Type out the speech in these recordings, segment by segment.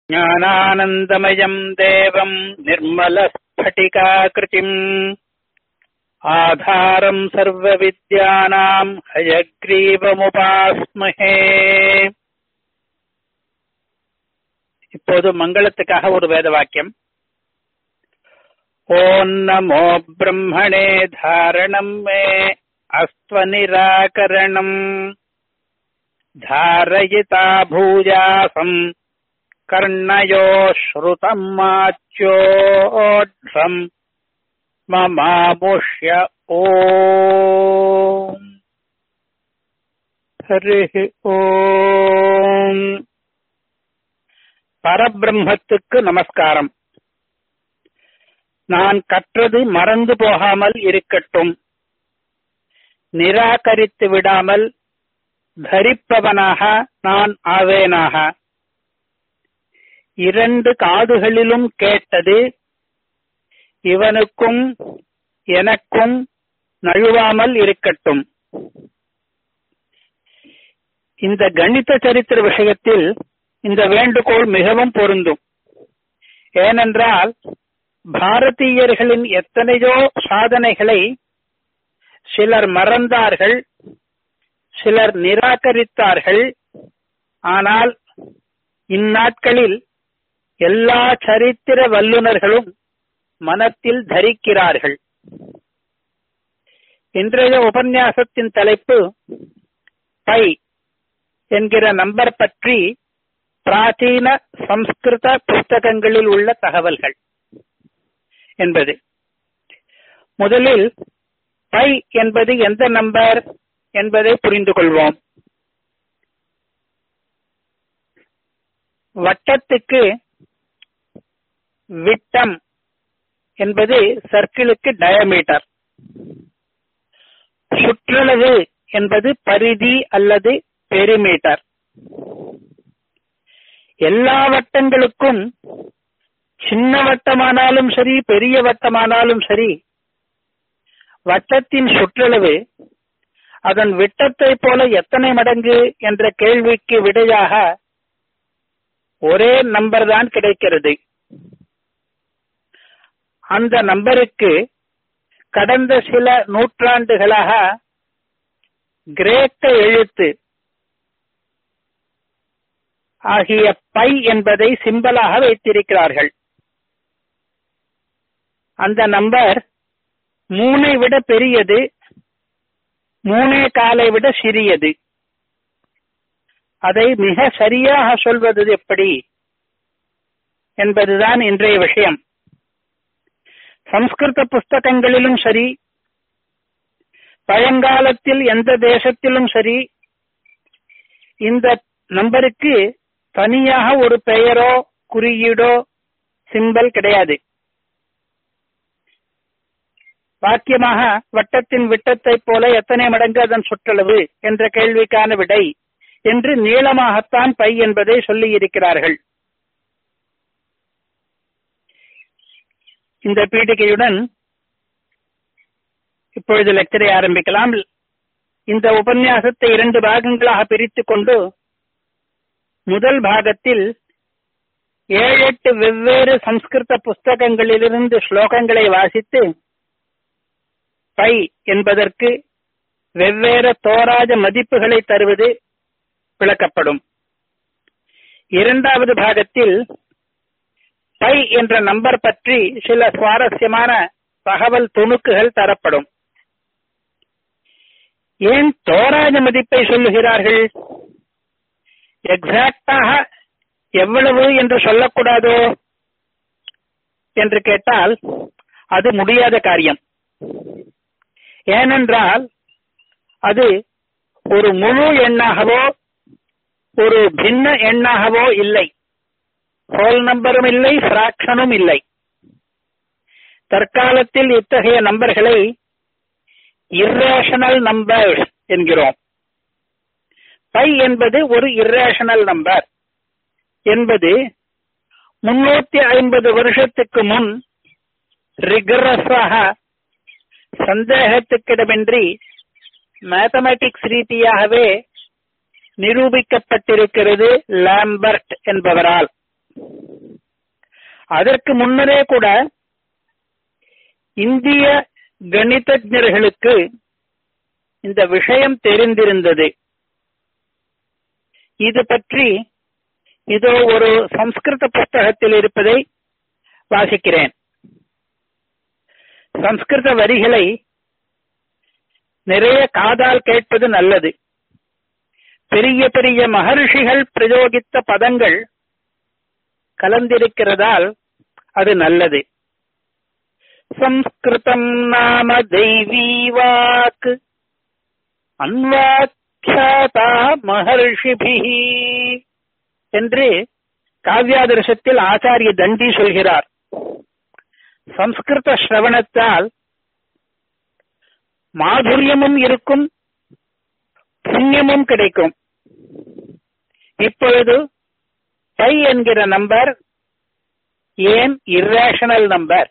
ज्ञानानन्दमयम् देवम् निर्मलस्फटिकाकृतिम् आधारम् सर्वविद्यानाम् हयग्रीवमुपास्महे இப்போது மங்களத்துக்காக ஒரு வேத வாக்கியம் ஓம் நமோ பிரம்மணே தாரணம் மே அஸ்வநிராகரணம் धारयिता भूयासम् कर्णयो श्रुतम् माच्योढ्रम् ममामुष्य ओ हरिः ஓம் பரபிரம்மத்துக்கு நமஸ்காரம் நான் கற்றது மறந்து போகாமல் இருக்கட்டும் நிராகரித்து விடாமல் தரிப்பவனாக நான் ஆவேனாக இரண்டு காதுகளிலும் கேட்டது இவனுக்கும் எனக்கும் நழுவாமல் இருக்கட்டும் இந்த கணித சரித்திர விஷயத்தில் இந்த வேண்டுகோள் மிகவும் பொருந்தும் ஏனென்றால் பாரதீயர்களின் எத்தனையோ சாதனைகளை சிலர் மறந்தார்கள் சிலர் நிராகரித்தார்கள் ஆனால் இந்நாட்களில் எல்லா சரித்திர வல்லுநர்களும் மனத்தில் தரிக்கிறார்கள் இன்றைய உபன்யாசத்தின் தலைப்பு பை என்கிற நம்பர் பற்றி பிராச்சீன சம்ஸ்கிருத புஸ்தகங்களில் உள்ள தகவல்கள் என்பது முதலில் பை என்பது எந்த நம்பர் என்பதை புரிந்து கொள்வோம் வட்டத்துக்கு விட்டம் என்பது சர்க்கிளுக்கு டயமீட்டர் சுற்றளவு என்பது பரிதி அல்லது பெரிமீட்டர் எல்லா வட்டங்களுக்கும் சின்ன வட்டமானாலும் சரி பெரிய வட்டமானாலும் சரி வட்டத்தின் சுற்றளவு அதன் விட்டத்தை போல எத்தனை மடங்கு என்ற கேள்விக்கு விடையாக ஒரே நம்பர் தான் கிடைக்கிறது அந்த நம்பருக்கு கடந்த சில நூற்றாண்டுகளாக கிரேக்க எழுத்து ஆகிய பை என்பதை சிம்பலாக வைத்திருக்கிறார்கள் அந்த நம்பர் மூனை விட பெரியது மூணே காலை விட சிறியது அதை மிக சரியாக சொல்வது எப்படி என்பதுதான் இன்றைய விஷயம் சம்ஸ்கிருத புஸ்தகங்களிலும் சரி பழங்காலத்தில் எந்த தேசத்திலும் சரி இந்த நம்பருக்கு தனியாக ஒரு பெயரோ குறியீடோ சிம்பல் கிடையாது வாக்கியமாக வட்டத்தின் விட்டத்தை போல எத்தனை மடங்கு அதன் சுற்றளவு என்ற கேள்விக்கான விடை என்று நீளமாகத்தான் பை என்பதை சொல்லி இருக்கிறார்கள் இந்த பீடிகையுடன் இப்பொழுது லெக்சரை ஆரம்பிக்கலாம் இந்த உபன்யாசத்தை இரண்டு பாகங்களாக பிரித்துக் கொண்டு முதல் பாகத்தில் ஏழு எட்டு வெவ்வேறு சம்ஸ்கிருத புஸ்தகங்களிலிருந்து ஸ்லோகங்களை வாசித்து பை என்பதற்கு வெவ்வேறு தோராஜ மதிப்புகளை தருவது விளக்கப்படும் இரண்டாவது பாகத்தில் பை என்ற நம்பர் பற்றி சில சுவாரஸ்யமான தகவல் துணுக்குகள் தரப்படும் ஏன் தோராஜ மதிப்பை சொல்லுகிறார்கள் எக்ஸாக்டாக எவ்வளவு என்று சொல்லக்கூடாதோ என்று கேட்டால் அது முடியாத காரியம் ஏனென்றால் அது ஒரு முழு எண்ணாகவோ ஒரு பின்ன எண்ணாகவோ இல்லை ஹோல் நம்பரும் இல்லை பிராக்ஷனும் இல்லை தற்காலத்தில் இத்தகைய நம்பர்களை இரேஷனல் நம்பர்ஸ் என்கிறோம் பை என்பது ஒரு இரேஷனல் நம்பர் என்பது முன்னூத்தி ஐம்பது வருஷத்துக்கு முன் ரிகரஸாக சந்தேகத்துக்கிடமின்றி மேத்தமேட்டிக்ஸ் ரீதியாகவே நிரூபிக்கப்பட்டிருக்கிறது லாம்பர்ட் என்பவரால் அதற்கு முன்னரே கூட இந்திய கணிதஜர்களுக்கு இந்த விஷயம் தெரிந்திருந்தது இது பற்றி இதோ ஒரு சம்ஸ்கிருத புஸ்தகத்தில் இருப்பதை வாசிக்கிறேன் சம்ஸ்கிருத வரிகளை நிறைய காதால் கேட்பது நல்லது பெரிய பெரிய மகர்ஷிகள் பிரயோகித்த பதங்கள் கலந்திருக்கிறதால் அது நல்லது சம்ஸ்கிருதம் நாம தெய்வீ வாக் அன்வாக்கியாதா மகர்ஷிபிஹி என்று காவியாதர்சத்தில் ஆச்சாரிய தண்டி சொல்கிறார் சம்ஸ்கிருத சிரவணத்தால் மாதுரியமும் இருக்கும் புண்ணியமும் கிடைக்கும் இப்பொழுது பை என்கிற நம்பர் ஏன் இர்ரேஷனல் நம்பர்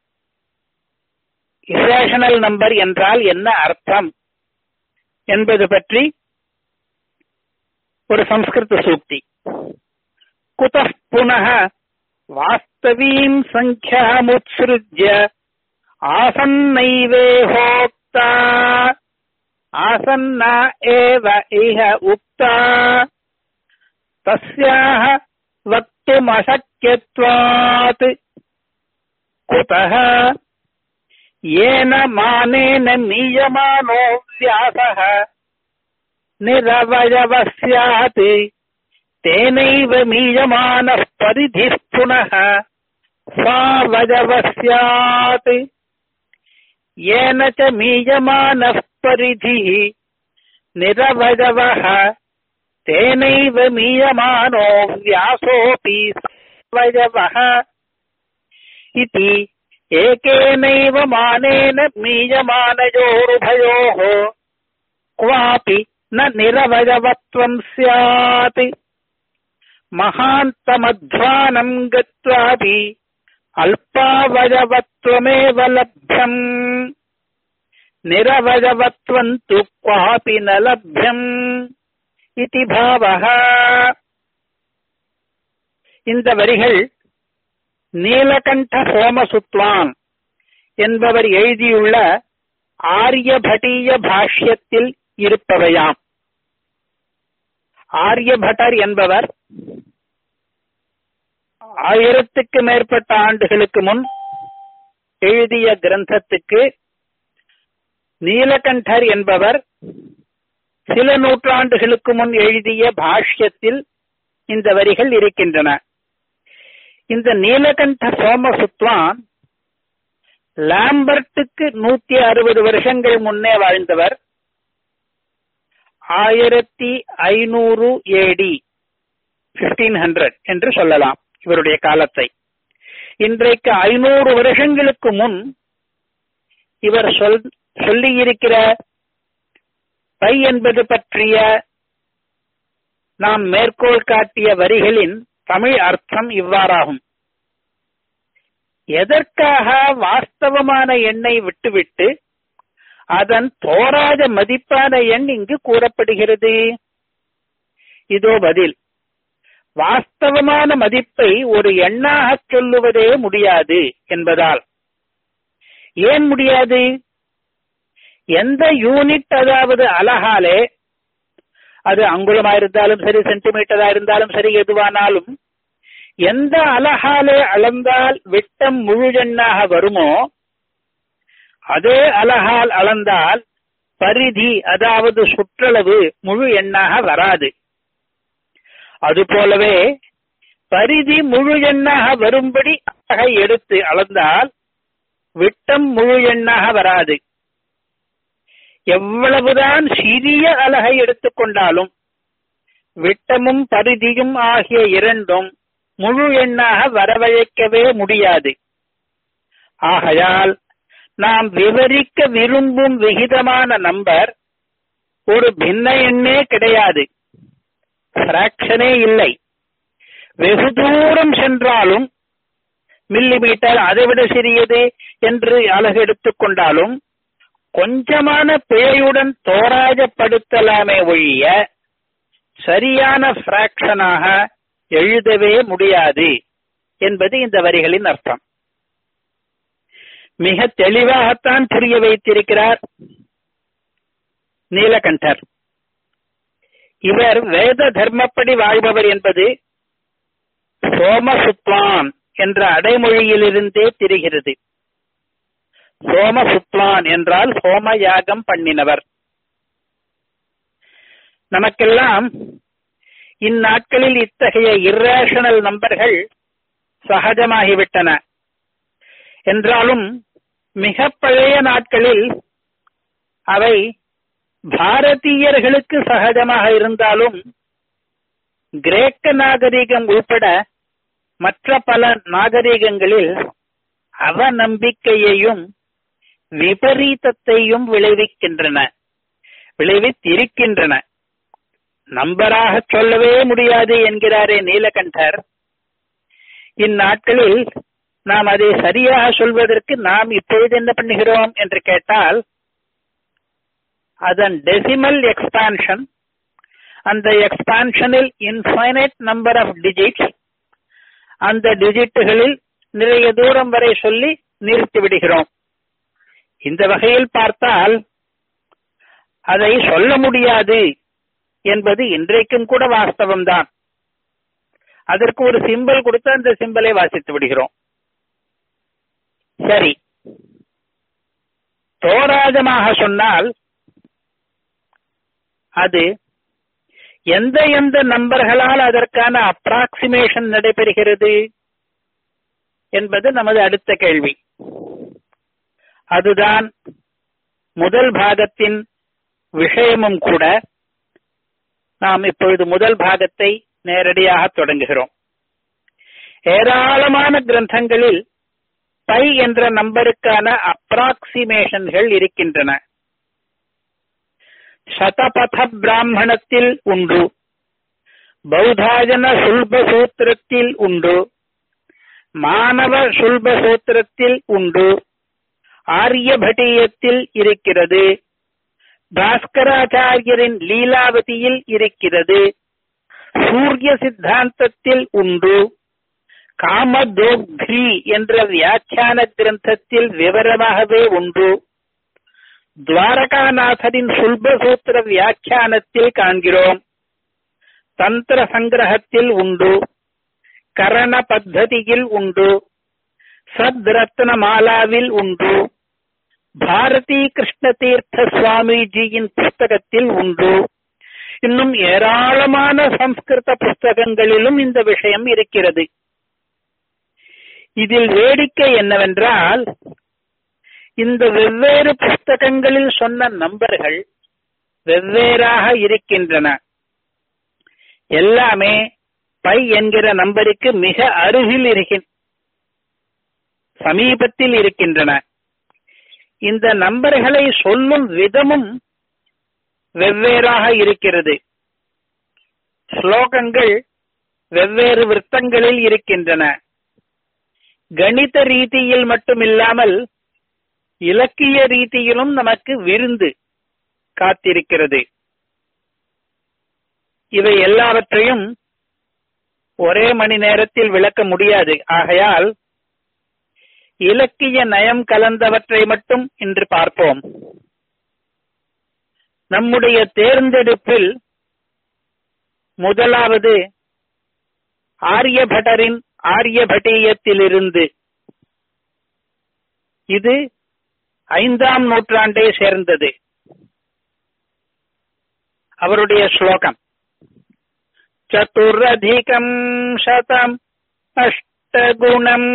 இர்ரேஷனல் நம்பர் என்றால் என்ன அர்த்தம் என்பது பற்றி ஒரு சம்ஸ்கிருத சூக்தி குத புனः வாஸ்தவீம் சங்கியாமுத்ஸ்ருஜ்ய ஆசன்னைவேஹோக்தா ஆசன்னா ஏவ இஹ உக்தா தஸ்யாஹ வக்துமசக்கியத்வாத் குதः येन मानेन मीयमानो व्यासः निरवयवः स्यात् तेनैव मीयमानः परिधिः पुनः स्वावयवः स्यात् येन च मीयमानः परिधिः निरवयवः तेनैव मीयमानो व्यासोऽपि वयवः इति एकेनैव मानेन मीयमानयोरुभयोः क्वापि न निरवयवत्वम् स्यात् महान्तमध्वानम् गत्वापि अल्पावयवत्वमेव लभ्यम् निरवयवत्वम् तु क्वापि न लभ्यम् इति भावः இந்த வரிகள் நீலகண்ட சோமசுத்வான் என்பவர் எழுதியுள்ள ஆரியபட்டீய பாஷ்யத்தில் இருப்பவையாம் ஆரியபட்டர் என்பவர் ஆயிரத்துக்கு மேற்பட்ட ஆண்டுகளுக்கு முன் எழுதிய கிரந்தத்துக்கு நீலகண்டர் என்பவர் சில நூற்றாண்டுகளுக்கு முன் எழுதிய பாஷ்யத்தில் இந்த வரிகள் இருக்கின்றன இந்த நீலகண்ட சோமசுத்வான் லாம்பர்ட்டுக்கு நூத்தி அறுபது வருஷங்கள் முன்னே வாழ்ந்தவர் ஆயிரத்தி ஐநூறு ஏடி பிப்டீன் ஹண்ட்ரட் என்று சொல்லலாம் இவருடைய காலத்தை இன்றைக்கு ஐநூறு வருஷங்களுக்கு முன் இவர் சொல் சொல்லியிருக்கிற பை என்பது பற்றிய நாம் மேற்கோள் காட்டிய வரிகளின் தமிழ் அர்த்தம் இவ்வாறாகும் எதற்காக வாஸ்தவமான எண்ணை விட்டுவிட்டு அதன் தோராத மதிப்பான எண் இங்கு கூறப்படுகிறது இதோ பதில் வாஸ்தவமான மதிப்பை ஒரு எண்ணாக சொல்லுவதே முடியாது என்பதால் ஏன் முடியாது எந்த யூனிட் அதாவது அலகாலே அது அங்குலமா இருந்தாலும் சரி சென்டிமீட்டரா இருந்தாலும் சரி எதுவானாலும் எந்த அலகாலே அளந்தால் விட்டம் முழு எண்ணாக வருமோ அதே அலகால் அளந்தால் பரிதி அதாவது சுற்றளவு முழு எண்ணாக வராது அதுபோலவே பரிதி முழு எண்ணாக வரும்படி அலகை எடுத்து அளந்தால் விட்டம் முழு எண்ணாக வராது எவ்வளவுதான் சிறிய அலகை எடுத்துக்கொண்டாலும் விட்டமும் பரிதியும் ஆகிய இரண்டும் முழு எண்ணாக வரவழைக்கவே முடியாது ஆகையால் நாம் விவரிக்க விரும்பும் விகிதமான நம்பர் ஒரு பின்ன எண்ணே கிடையாது பிராக்ஷனே இல்லை வெகு தூரம் சென்றாலும் மில்லிமீட்டர் அதைவிட சிறியது என்று அலகு எடுத்துக்கொண்டாலும் கொஞ்சமான பிழையுடன் தோராஜப்படுத்தலாமே ஒழிய சரியான பிராக்ஷனாக எழுதவே முடியாது என்பது இந்த வரிகளின் அர்த்தம் மிக தெளிவாகத்தான் புரிய வைத்திருக்கிறார் நீலகண்டர் இவர் வேத தர்மப்படி வாழ்பவர் என்பது சோமசுத்வான் என்ற அடைமொழியிலிருந்தே தெரிகிறது சோமசுத்வான் என்றால் சோம யாகம் பண்ணினவர் நமக்கெல்லாம் இந்நாட்களில் இத்தகைய இர்ரேஷனல் நம்பர்கள் சகஜமாகிவிட்டன என்றாலும் மிக பழைய நாட்களில் அவை பாரதீயர்களுக்கு சகஜமாக இருந்தாலும் கிரேக்க நாகரிகம் உள்பட மற்ற பல நாகரிகங்களில் அவநம்பிக்கையையும் விபரீதத்தையும் விளைவிக்கின்றன விளைவித்திருக்கின்றன நம்பராக சொல்லவே முடியாது என்கிறாரே நீலகண்டர் இந்நாட்களில் நாம் அதை சரியாக சொல்வதற்கு நாம் இப்பொழுது என்ன பண்ணுகிறோம் என்று கேட்டால் அதன் டெசிமல் எக்ஸ்பான்ஷன் அந்த எக்ஸ்பான்ஷனில் இன்ஃபைனைட் நம்பர் ஆஃப் டிஜிட்ஸ் அந்த டிஜிட்டுகளில் நிறைய தூரம் வரை சொல்லி நிறுத்தி விடுகிறோம் இந்த வகையில் பார்த்தால் அதை சொல்ல முடியாது என்பது இன்றைக்கும் கூட வாஸ்தவம்தான் அதற்கு ஒரு சிம்பல் கொடுத்து அந்த சிம்பலை வாசித்து விடுகிறோம் சரி தோராஜமாக சொன்னால் அது எந்த எந்த நம்பர்களால் அதற்கான அப்ராக்சிமேஷன் நடைபெறுகிறது என்பது நமது அடுத்த கேள்வி அதுதான் முதல் பாகத்தின் விஷயமும் கூட நாம் இப்பொழுது முதல் பாகத்தை நேரடியாக தொடங்குகிறோம் ஏராளமான கிரந்தங்களில் பை என்ற நம்பருக்கான அப்ராக்சிமேஷன்கள் இருக்கின்றன சதபத பிராமணத்தில் உண்டு பௌதாஜன சுல்ப சூத்திரத்தில் உண்டு மாணவ சுல்ப சூத்திரத்தில் உண்டு ஆரியபட்டியத்தில் இருக்கிறது பாஸ்கராச்சாரியரின் லீலாவதியில் இருக்கிறது சூரிய சித்தாந்தத்தில் உண்டு காமதோக்ரி என்ற வியாக்கியான கிரந்தத்தில் விவரமாகவே உண்டு துவாரகாநாதரின் சுல்பசூத்திர வியாக்கியானத்தில் காண்கிறோம் தந்திர சங்கிரகத்தில் உண்டு கரண பத்ததியில் உண்டு சத்ரத்ன மாலாவில் உண்டு பாரதி கிருஷ்ண தீர்த்த சுவாமிஜியின் புஸ்தகத்தில் உண்டு இன்னும் ஏராளமான சம்ஸ்கிருத புஸ்தகங்களிலும் இந்த விஷயம் இருக்கிறது இதில் வேடிக்கை என்னவென்றால் இந்த வெவ்வேறு புஸ்தகங்களில் சொன்ன நம்பர்கள் வெவ்வேறாக இருக்கின்றன எல்லாமே பை என்கிற நம்பருக்கு மிக அருகில் இருக்கின் சமீபத்தில் இருக்கின்றன இந்த நம்பர்களை சொல்லும் விதமும் வெவ்வேறாக இருக்கிறது ஸ்லோகங்கள் வெவ்வேறு விற்த்தங்களில் இருக்கின்றன கணித ரீதியில் மட்டுமில்லாமல் இலக்கிய ரீதியிலும் நமக்கு விருந்து காத்திருக்கிறது இவை எல்லாவற்றையும் ஒரே மணி நேரத்தில் விளக்க முடியாது ஆகையால் இலக்கிய நயம் கலந்தவற்றை மட்டும் இன்று பார்ப்போம் நம்முடைய தேர்ந்தெடுப்பில் முதலாவது ஆரியபட்டரின் ஆரியபட்டீயத்திலிருந்து இது ஐந்தாம் நூற்றாண்டை சேர்ந்தது அவருடைய ஸ்லோகம் சதுரதிகம் சதம் அஷ்டகுணம்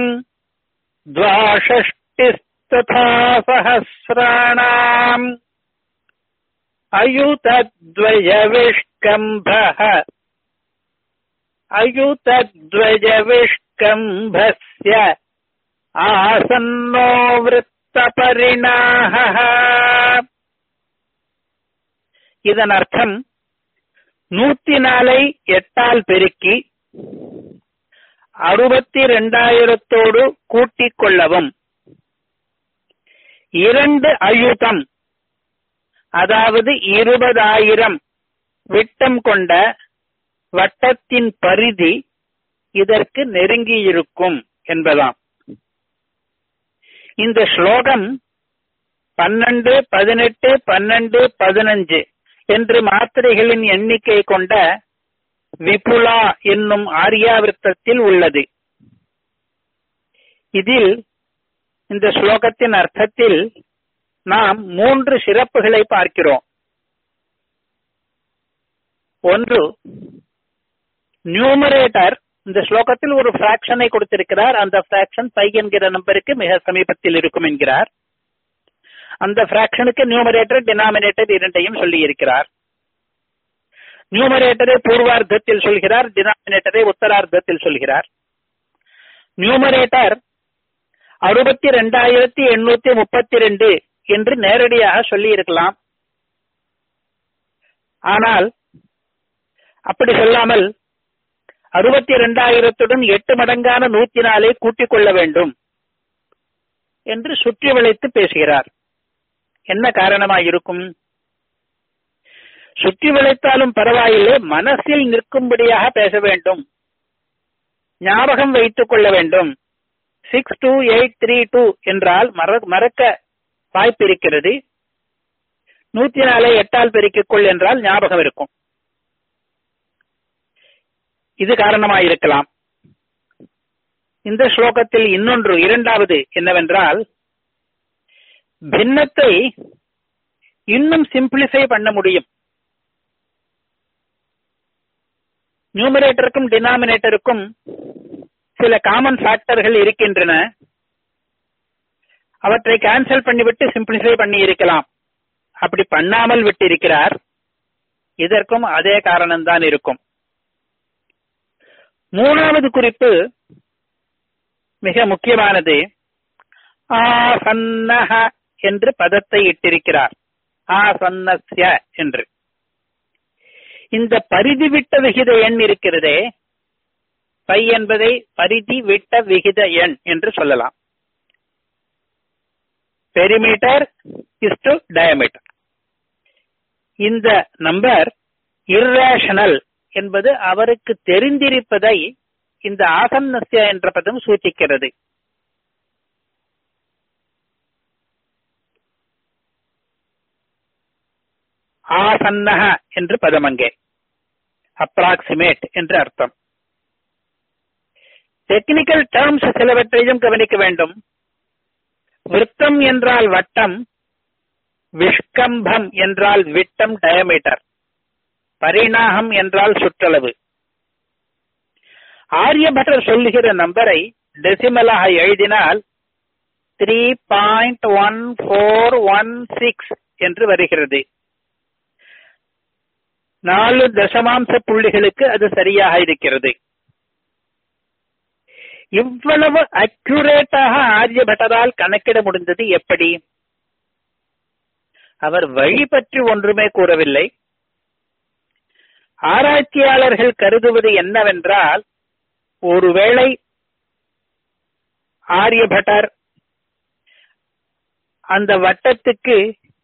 द्वाषष्टिस्तथा सहस्राणाम् अयुतद्वयविष्कम्भः अयुतद्वयविष्कम्भस्य आसन्नो वृत्तपरिणाहः இதன் அர்த்தம் நூத்தி நாலை எட்டால் பெருக்கி அறுபத்தி இரண்டாயிரத்தோடு கூட்டிக் கொள்ளவும் இரண்டு அயுதம் அதாவது இருபதாயிரம் விட்டம் கொண்ட வட்டத்தின் பரிதி இதற்கு நெருங்கியிருக்கும் என்பதாம் இந்த ஸ்லோகம் பன்னெண்டு பதினெட்டு பன்னெண்டு பதினஞ்சு என்று மாத்திரைகளின் எண்ணிக்கை கொண்ட விபுலா என்னும் ஆரியாவிருத்தத்தில் உள்ளது இதில் இந்த ஸ்லோகத்தின் அர்த்தத்தில் நாம் மூன்று சிறப்புகளை பார்க்கிறோம் ஒன்று நியூமரேட்டர் இந்த ஸ்லோகத்தில் ஒரு பிராக்ஷனை கொடுத்திருக்கிறார் அந்த பிராக்ஷன் பை என்கிற நம்பருக்கு மிக சமீபத்தில் இருக்கும் என்கிறார் அந்த பிராக்ஷனுக்கு நியூமரேட்டர் டினாமினேட்டர் இரண்டையும் சொல்லி இருக்கிறார் நியூமரேட்டரை பூர்வார்த்தத்தில் சொல்கிறார் டினாமினேட்டரை உத்தரார்த்தத்தில் சொல்கிறார் நியூமரேட்டர் அறுபத்தி ரெண்டாயிரத்தி எண்ணூத்தி முப்பத்தி ரெண்டு என்று நேரடியாக சொல்லி இருக்கலாம் ஆனால் அப்படி சொல்லாமல் அறுபத்தி இரண்டாயிரத்துடன் எட்டு மடங்கான நூத்தி நாலை கூட்டிக் கொள்ள வேண்டும் என்று சுற்றி வளைத்து பேசுகிறார் என்ன காரணமாயிருக்கும் சுற்றி வளைத்தாலும் பரவாயில்லை மனசில் நிற்கும்படியாக பேச வேண்டும் ஞாபகம் வைத்துக் கொள்ள வேண்டும் six two eight three two என்றால் மறக்க வாய்ப்பு இருக்கிறது நூத்தி நாலை எட்டால் பெருக்கிக் கொள் என்றால் ஞாபகம் இருக்கும் இது காரணமாயிருக்கலாம் இந்த ஸ்லோகத்தில் இன்னொன்று இரண்டாவது என்னவென்றால் பின்னத்தை இன்னும் சிம்பிளிஃபை பண்ண முடியும் நியூமரேட்டருக்கும் டினாமினேட்டருக்கும் சில காமன் ஃபேக்டர்கள் இருக்கின்றன அவற்றை கேன்சல் பண்ணிவிட்டு சிம்பிளிஃபை பண்ணி இருக்கலாம் அப்படி பண்ணாமல் விட்டு இருக்கிறார் இதற்கும் அதே காரணம்தான் இருக்கும் மூணாவது குறிப்பு மிக முக்கியமானது ஆசன்னஹ என்று பதத்தை இட்டிருக்கிறார் ஆசன்னஸ்ய என்று இந்த பரிதி விட்ட விகித எண் இருக்கிறதே பை என்பதை பரிதி விட்ட விகித எண் என்று சொல்லலாம் பெரிமீட்டர் இஸ் டு டயமீட்டர் இந்த நம்பர் இர்ரேஷனல் என்பது அவருக்கு தெரிந்திருப்பதை இந்த ஆசன்னஸ்ய என்ற பதம் சூச்சிக்கிறது ஆசன்னக என்று பதம் அங்கே அப்ராக்சிமேட் என்று அர்த்தம் டெக்னிக்கல் டேர்ம்ஸ் சிலவற்றையும் கவனிக்க வேண்டும் விருத்தம் என்றால் வட்டம் விஷ்கம்பம் என்றால் விட்டம் டயமீட்டர் பரிணாகம் என்றால் சுற்றளவு ஆரியபட்டர் சொல்லுகிற நம்பரை டெசிமலாக எழுதினால் three point one four one six என்று வருகிறது நாலு தசமாம்ச புள்ளிகளுக்கு அது சரியாக இருக்கிறது இவ்வளவு அக்யூரேட்டாக ஆரியபட்டரால் கணக்கிட முடிந்தது எப்படி அவர் வழி பற்றி ஒன்றுமே கூறவில்லை ஆராய்ச்சியாளர்கள் கருதுவது என்னவென்றால் ஒருவேளை ஆரியபட்டர் அந்த வட்டத்துக்கு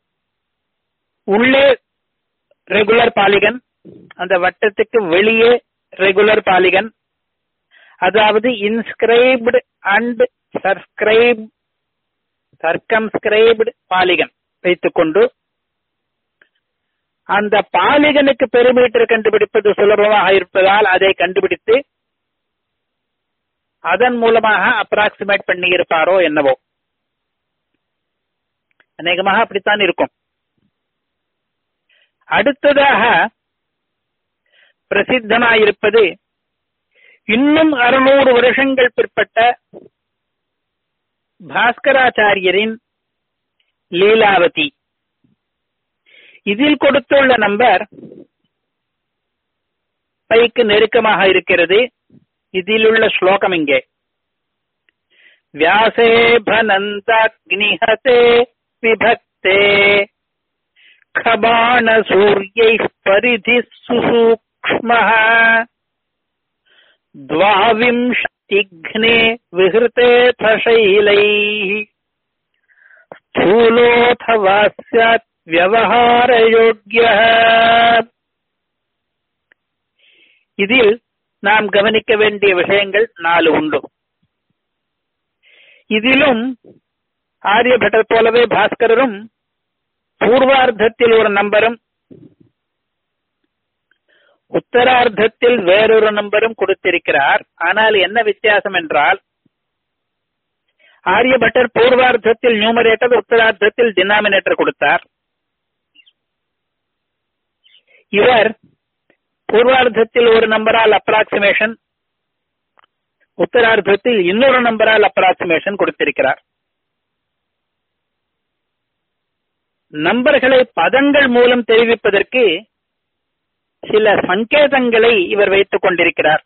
உள்ளே ரெகுலர் பாலிகன் அந்த வட்டத்துக்கு வெளியே ரெகுலர் பாலிகன் அதாவது inscribed and circumscribe circumscribed polygon வைத்துக்கொண்டு அந்த பாலிகனுக்கு பெருமீட்டர் கண்டுபிடிப்பது சுலபமாக இருப்பதால் அதை கண்டுபிடித்து அதன் மூலமாக அப்ராக்சிமேட் பண்ணி இருப்பாரோ என்னவோ அநேகமாக அப்படித்தான் இருக்கும் அடுத்ததாக பிரசித்தமாயிருப்பது இன்னும் அறுநூறு வருஷங்கள் பிற்பட்ட பாஸ்கராச்சாரியரின் லீலாவதி இதில் கொடுத்துள்ள நம்பர் பைக்கு நெருக்கமாக இருக்கிறது இதில் உள்ள ஸ்லோகம் இங்கே வியாசே பனந்தாக்னிஹதே விபக்தே खबाण सूर्यैः परिधिः सुसूक्ष्मः द्वाविंशतिघ्ने विहृतेऽथ शैलैः स्थूलोऽथवा स्यात् व्यवहारयोग्यः இதில் நாம் கவனிக்க வேண்டிய விஷயங்கள் நாலு உண்டு இதிலும் ஆரியபட்டர் போலவே பாஸ்கரரும் பூர்வார்த்தத்தில் ஒரு நம்பரும் உத்தரார்த்தத்தில் வேறொரு நம்பரும் கொடுத்திருக்கிறார் ஆனால் என்ன வித்தியாசம் என்றால் ஆரியபட்டர் பூர்வார்த்தத்தில் நியூமரேட்டர் உத்தரார்த்தத்தில் டினாமினேட்டர் கொடுத்தார் இவர் பூர்வார்த்தத்தில் ஒரு நம்பரால் அப்ராக்சிமேஷன் உத்தரார்த்தத்தில் இன்னொரு நம்பரால் அப்ராக்சிமேஷன் கொடுத்திருக்கிறார் நம்பர்களை பதங்கள் மூலம் தெரிவிப்பதற்கு சில சங்கேதங்களை இவர் வைத்துக் கொண்டிருக்கிறார்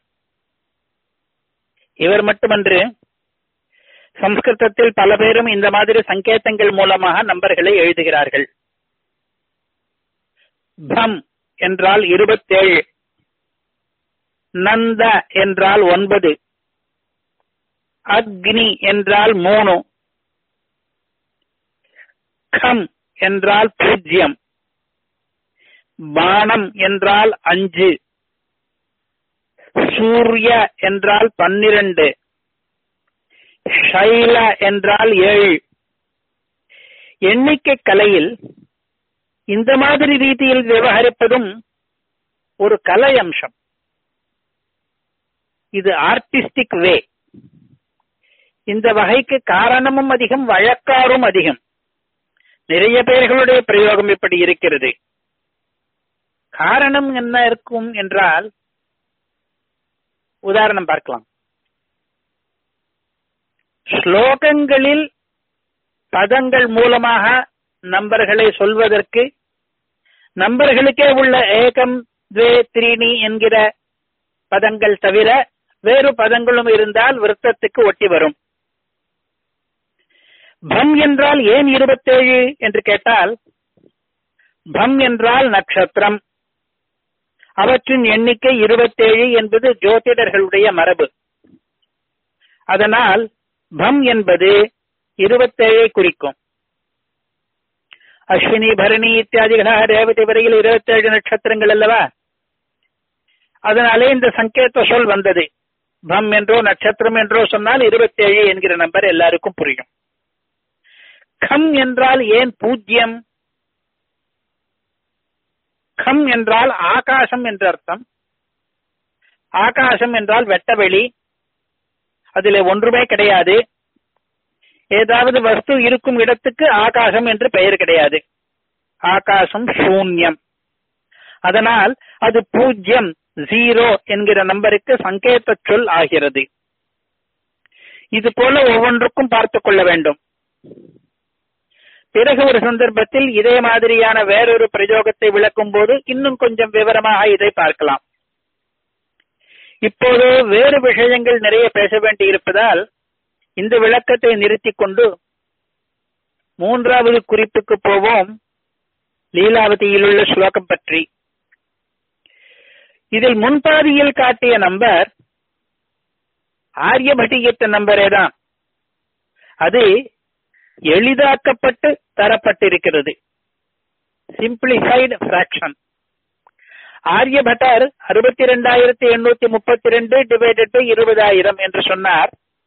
இவர் மட்டுமன்று சம்ஸ்கிருதத்தில் பல பேரும் இந்த மாதிரி சங்கேதங்கள் மூலமாக நம்பர்களை எழுதுகிறார்கள் பம் என்றால் இருபத்தேழு நந்த என்றால் ஒன்பது அக்னி என்றால் மூணு கம் என்றால் பூஜ்யம் பானம் என்றால் அஞ்சு சூரிய என்றால் பன்னிரண்டு ஷைல என்றால் ஏழு எண்ணிக்கை கலையில் இந்த மாதிரி ரீதியில் விவகரிப்பதும் ஒரு கலை அம்சம் இது ஆர்டிஸ்டிக் வே இந்த வகைக்கு காரணமும் அதிகம் வழக்காரும் அதிகம் நிறைய பேர்களுடைய பிரயோகம் இப்படி இருக்கிறது காரணம் என்ன இருக்கும் என்றால் உதாரணம் பார்க்கலாம் ஸ்லோகங்களில் பதங்கள் மூலமாக நம்பர்களை சொல்வதற்கு நம்பர்களுக்கே உள்ள ஏகம் துவே த்ரீணி என்கிற பதங்கள் தவிர வேறு பதங்களும் இருந்தால் விருத்தத்துக்கு ஒட்டி வரும் பம் என்றால் ஏன் இருபத்தேழு என்று கேட்டால் பம் என்றால் நட்சத்திரம் அவற்றின் எண்ணிக்கை இருபத்தேழு என்பது ஜோதிடர்களுடைய மரபு அதனால் பம் என்பது இருபத்தேழை குறிக்கும் அஸ்வினி பரணி இத்தியாதிகளாக ரேவதி வரையில் இருபத்தேழு நட்சத்திரங்கள் அல்லவா அதனாலே இந்த சங்கேத சொல் வந்தது பம் என்றோ நட்சத்திரம் என்றோ சொன்னால் இருபத்தேழு என்கிற நம்பர் எல்லாருக்கும் புரியும் கம் என்றால் ஏன் பூஜ்யம் கம் என்றால் ஆகாசம் என்ற அர்த்தம் ஆகாசம் என்றால் வெட்டவெளி அதில் ஒன்றுமே கிடையாது ஏதாவது வஸ்து இருக்கும் இடத்துக்கு ஆகாசம் என்று பெயர் கிடையாது ஆகாசம் சூன்யம் அதனால் அது பூஜ்யம் ஜீரோ என்கிற நம்பருக்கு சங்கேத சொல் ஆகிறது இது போல ஒவ்வொன்றுக்கும் பார்த்துக் கொள்ள வேண்டும் பிறகு ஒரு சந்தர்ப்பத்தில் இதே மாதிரியான வேறொரு பிரயோகத்தை விளக்கும் போது இன்னும் கொஞ்சம் விவரமாக இதை பார்க்கலாம் இப்போது வேறு விஷயங்கள் நிறைய பேச வேண்டி இருப்பதால் இந்த விளக்கத்தை நிறுத்திக் கொண்டு மூன்றாவது குறிப்புக்கு போவோம் லீலாவதியில் உள்ள ஸ்லோகம் பற்றி இதில் முன்பாதியில் காட்டிய நம்பர் ஆரியபட்டியத்த நம்பரே தான் அது எளிதாக்கப்பட்டு தரப்பட்டிருக்கிறது சிம்பிளிஃபைடு பிராக்ஷன் ஆரியபட்டர் அறுபத்தி ரெண்டாயிரத்தி எண்ணூத்தி முப்பத்தி ரெண்டு டிவைடட் பை இருபதாயிரம் என்று சொன்னார்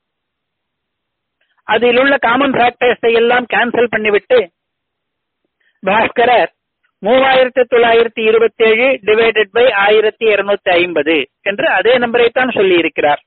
அதில் உள்ள காமன் ஃபேக்டர்ஸை எல்லாம் கேன்சல் பண்ணிவிட்டு பாஸ்கரர் மூவாயிரத்தி தொள்ளாயிரத்தி இருபத்தி ஏழு டிவைடட் பை ஆயிரத்தி இருநூத்தி ஐம்பது என்று அதே நம்பரை தான் சொல்லி இருக்கிறார்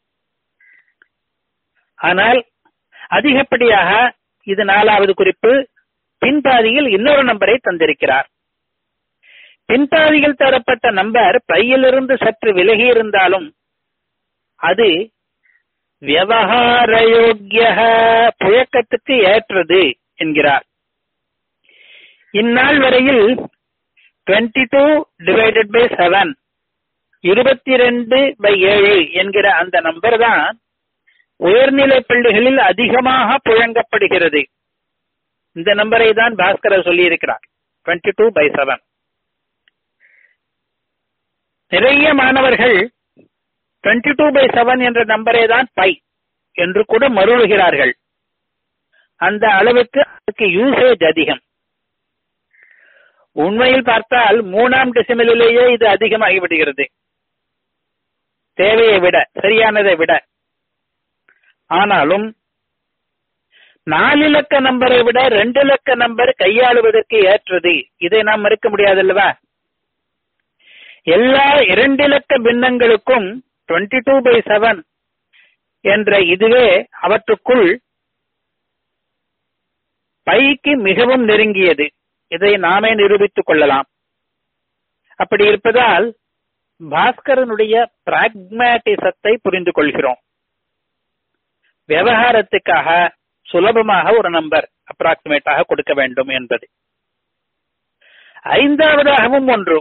ஆனால் அதிகப்படியாக இது நாலாவது குறிப்பு பின்பாதியில் இன்னொரு நம்பரை தந்திருக்கிறார் பின்பாதியில் தரப்பட்ட நம்பர் பையிலிருந்து சற்று விலகி இருந்தாலும் அது விவகாரயோக்கிய புழக்கத்துக்கு ஏற்றது என்கிறார் இந்நாள் வரையில் twenty two divided by seven இருபத்தி ரெண்டு பை ஏழு என்கிற அந்த நம்பர் தான் உயர்நிலை பள்ளிகளில் அதிகமாக புழங்கப்படுகிறது இந்த நம்பரை தான் பாஸ்கரர் சொல்லி இருக்கிறார் டுவெண்ட்டி டூ பை செவன் நிறைய மாணவர்கள் டுவெண்ட்டி டூ பை செவன் என்ற நம்பரே தான் பை என்று கூட மருளுகிறார்கள் அந்த அளவுக்கு அதுக்கு யூசேஜ் அதிகம் உண்மையில் பார்த்தால் மூணாம் டெசிமலிலேயே இது அதிகமாகிவிடுகிறது தேவையை விட சரியானதை விட ஆனாலும் நாலு இலக்க நம்பரை விட ரெண்டு இலக்க நம்பர் கையாளுவதற்கு ஏற்றது இதை நாம் மறுக்க முடியாதல்லவா எல்லா இரண்டு இலக்க பின்னங்களுக்கும் டுவெண்ட்டி டூ பை செவன் என்ற இதுவே அவற்றுக்குள் பைக்கு மிகவும் நெருங்கியது இதை நாமே நிரூபித்துக் கொள்ளலாம் அப்படி இருப்பதால் பாஸ்கரனுடைய பிராக்மேட்டிசத்தை புரிந்து கொள்கிறோம் விவகாரத்துக்காக சுலபமாக ஒரு நம்பர் அப்ராக்சிமேட்டாக கொடுக்க வேண்டும் என்பது ஐந்தாவதாகவும் ஒன்று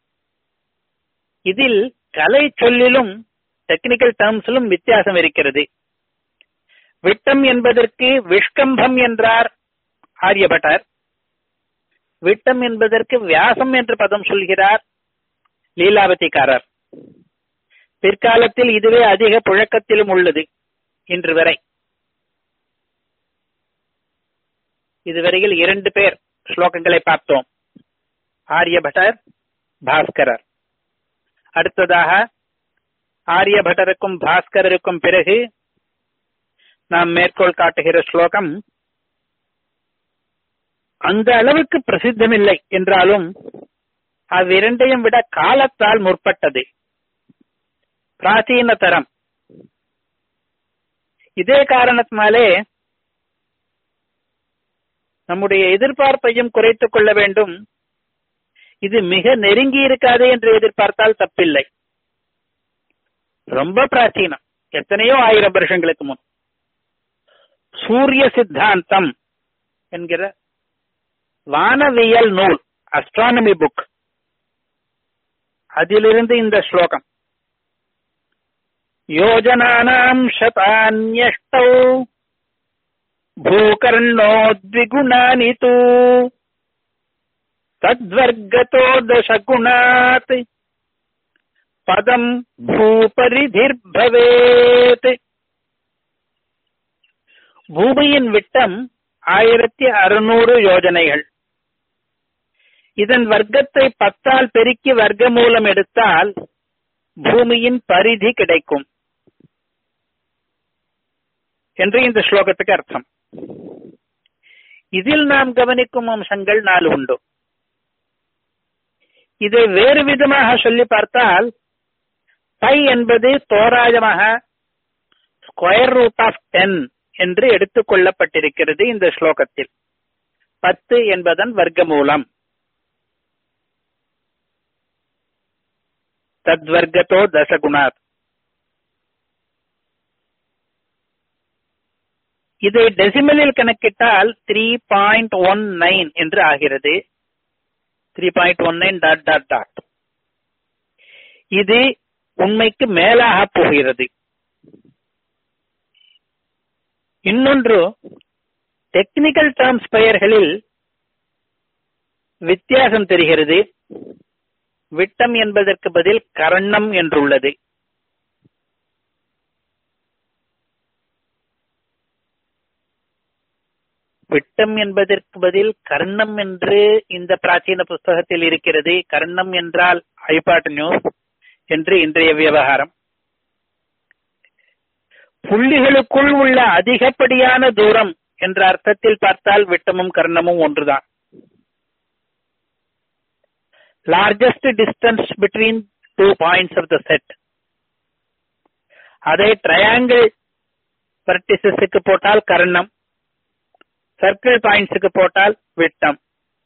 இதில் கலை சொல்லிலும் டெக்னிக்கல் டேர்ம்ஸிலும் வித்தியாசம் இருக்கிறது விட்டம் என்பதற்கு விஷ்கம்பம் என்றார் ஆரியபட்டர் விட்டம் என்பதற்கு வியாசம் என்று பதம் சொல்கிறார் லீலாவதிக்காரர் பிற்காலத்தில் இதுவே அதிக புழக்கத்திலும் உள்ளது இன்று வரை இதுவரையில் இரண்டு பேர் ஸ்லோகங்களை பார்த்தோம் ஆரியபட்டர் பாஸ்கரர் அடுத்ததாக ஆரியபட்டருக்கும் பாஸ்கரருக்கும் பிறகு நாம் மேற்கோள் காட்டுகிற ஸ்லோகம் அந்த அளவுக்கு பிரசித்தமில்லை என்றாலும் அவ்விரண்டையும் விட காலத்தால் முற்பட்டது பிராச்சீன தரம் இதே காரணத்தினாலே நம்முடைய எதிர்பார்ப்பையும் குறைத்துக் கொள்ள வேண்டும் இது மிக நெருங்கி இருக்காது என்று எதிர்பார்த்தால் தப்பில்லை ரொம்ப பிராச்சீனம் எத்தனையோ ஆயிரம் வருஷங்களுக்கு முன் சூரிய சித்தாந்தம் என்கிற வானவியல் நூல் அஸ்ட்ரானமி புக் அதிலிருந்து இந்த ஸ்லோகம் யோஜனானாம் சதான்யஷ்டௌ भूकर्णोद्विगुणानि तु तद्वर्गतो दशगुणात् பதம் பூபரிதிர்பவேத் பூமியின் விட்டம் ஆயிரத்தி அறுநூறு யோஜனைகள் இதன் வர்க்கத்தை பத்தால் பெருக்கி வர்க்க மூலம் எடுத்தால் பூமியின் பரிதி கிடைக்கும் என்று இந்த ஸ்லோகத்துக்கு அர்த்தம் இதில் நாம் கவனிக்கும் அம்சங்கள் நாலு உண்டு இதை வேறு விதமாக சொல்லி பார்த்தால் பை என்பது தோராயமாக ஸ்கொயர் ரூட் ஆஃப் டென் என்று எடுத்துக் கொள்ளப்பட்டிருக்கிறது இந்த ஸ்லோகத்தில் பத்து என்பதன் வர்க்கமூலம் தத்வர்க்கத்தோ தசகுணாத் இதை டெசிமலில் கணக்கிட்டால் த்ரீ பாயிண்ட் ஒன் நைன் என்று ஆகிறது three point one nine dot dot dot இது உண்மைக்கு மேலாக போகிறது இன்னொன்று டெக்னிக்கல் டேர்ம்ஸ் பெயர்களில் வித்தியாசம் தெரிகிறது விட்டம் என்பதற்கு பதில் கரணம் என்றுள்ளது விட்டம் என்பதற்கு பதில் கர்ணம் என்று இந்த பிராச்சீன புஸ்தகத்தில் இருக்கிறது கர்ணம் என்றால் ஐபாட் நியூஸ் என்று இன்றைய விவகாரம் புள்ளிகளுக்குள் உள்ள அதிகப்படியான தூரம் என்ற அர்த்தத்தில் பார்த்தால் விட்டமும் கர்ணமும் ஒன்றுதான் largest distance between two points of the set அதை ட்ரையாங்கிள் வெர்டிசஸுக்கு போட்டால் கர்ணம் சர்க்கிள் பாயிண்ட்ஸுக்கு போட்டால் விட்டம்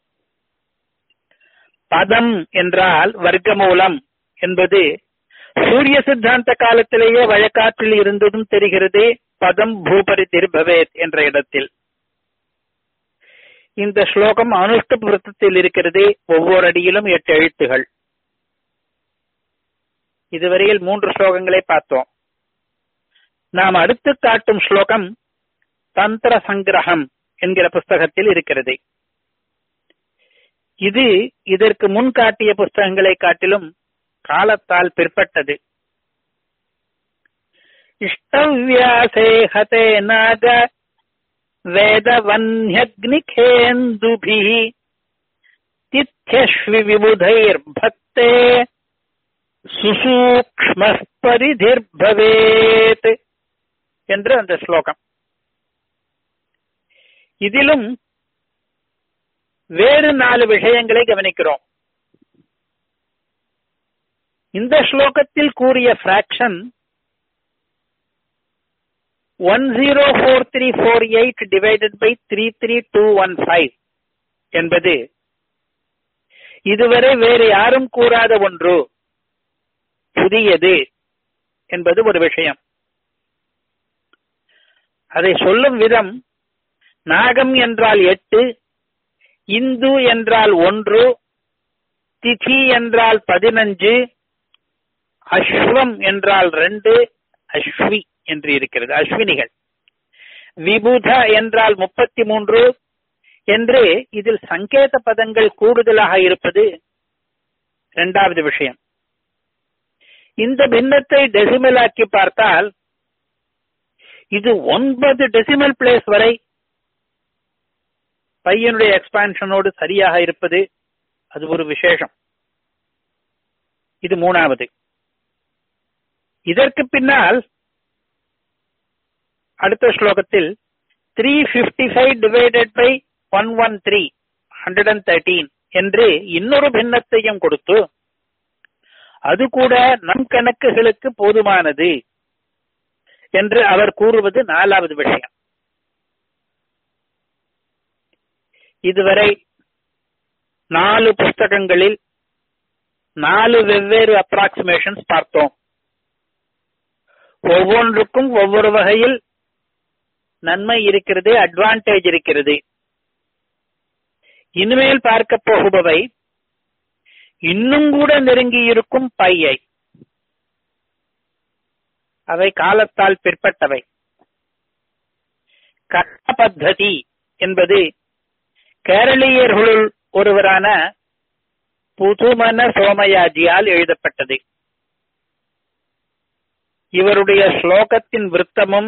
பதம் என்றால் வர்க்கமூலம் என்பது சூரிய சித்தாந்த காலத்திலேயே வழக்காற்றில் இருந்ததும் தெரிகிறது பதம் பூபரி திருபவேத் என்ற இடத்தில் இந்த ஸ்லோகம் அனுஷ்ட விருத்தத்தில் இருக்கிறது ஒவ்வொரு அடியிலும் எட்டு எழுத்துகள் இதுவரையில் மூன்று ஸ்லோகங்களை பார்த்தோம் நாம் அடுத்து காட்டும் ஸ்லோகம் தந்திர சங்கிரகம் என்கிற புஸ்தகத்தில் இருக்கிறது இது இதற்கு முன் காட்டிய புஸ்தகங்களை காட்டிலும் காலத்தால் பிற்பட்டது இஷ்டவியாசே ஹதே நாக வேதவன்யக்னிகேந்துபிः तिथ्यश्वि विबुधैर्भक्ते சுசூக்ஷ்ம பரிதிர்பவேத் என்று அந்த ஸ்லோகம் இதிலும் வேறு நாலு விஷயங்களை கவனிக்கிறோம் இந்த ஸ்லோகத்தில் கூறிய fraction one zero four three four eight divided by three three two one five என்பது இதுவரை வேறு யாரும் கூறாத ஒன்று புதியது என்பது ஒரு விஷயம் அதை சொல்லும் விதம் நாகம் என்றால் எட்டு இந்து என்றால் ஒன்று திதி என்றால் பதினஞ்சு அஸ்வம் என்றால் ரெண்டு அஸ்வி என்று இருக்கிறது அஸ்வினிகள் விபுத என்றால் முப்பத்தி மூன்று என்று இதில் சங்கேத பதங்கள் கூடுதலாக இருப்பது இரண்டாவது விஷயம் இந்த பின்னத்தை டெசிமலாக்கி பார்த்தால் இது ஒன்பது டெசிமல் பிளேஸ் வரை பையனுடைய எக்ஸ்பான்ஷனோடு சரியாக இருப்பது அது ஒரு விசேஷம் இது மூணாவது இதற்கு பின்னால் அடுத்த ஸ்லோகத்தில் three fifty five divided by one one three hundred and thirteen என்று இன்னொரு பின்னத்தையும் கொடுத்து அது கூட நம் கணக்குகளுக்கு போதுமானது என்று அவர் கூறுவது நாலாவது விஷயம் இதுவரை நாலு புஸ்தகங்களில் நாலு வெவ்வேறு அப்ராக்சிமேஷன்ஸ் பார்த்தோம் ஒவ்வொன்றுக்கும் ஒவ்வொரு வகையில் நன்மை இருக்கிறது அட்வான்டேஜ் இருக்கிறது இனிமேல் பார்க்க போகுபவை இன்னும் கூட நெருங்கி இருக்கும் பையை அவை காலத்தால் பிற்பட்டவை கட்ட பத்ததி என்பது கேரளீயர்களுள் ஒருவரான புதுமன சோமயாஜியால் எழுதப்பட்டது இவருடைய ஸ்லோகத்தின் விருத்தமும்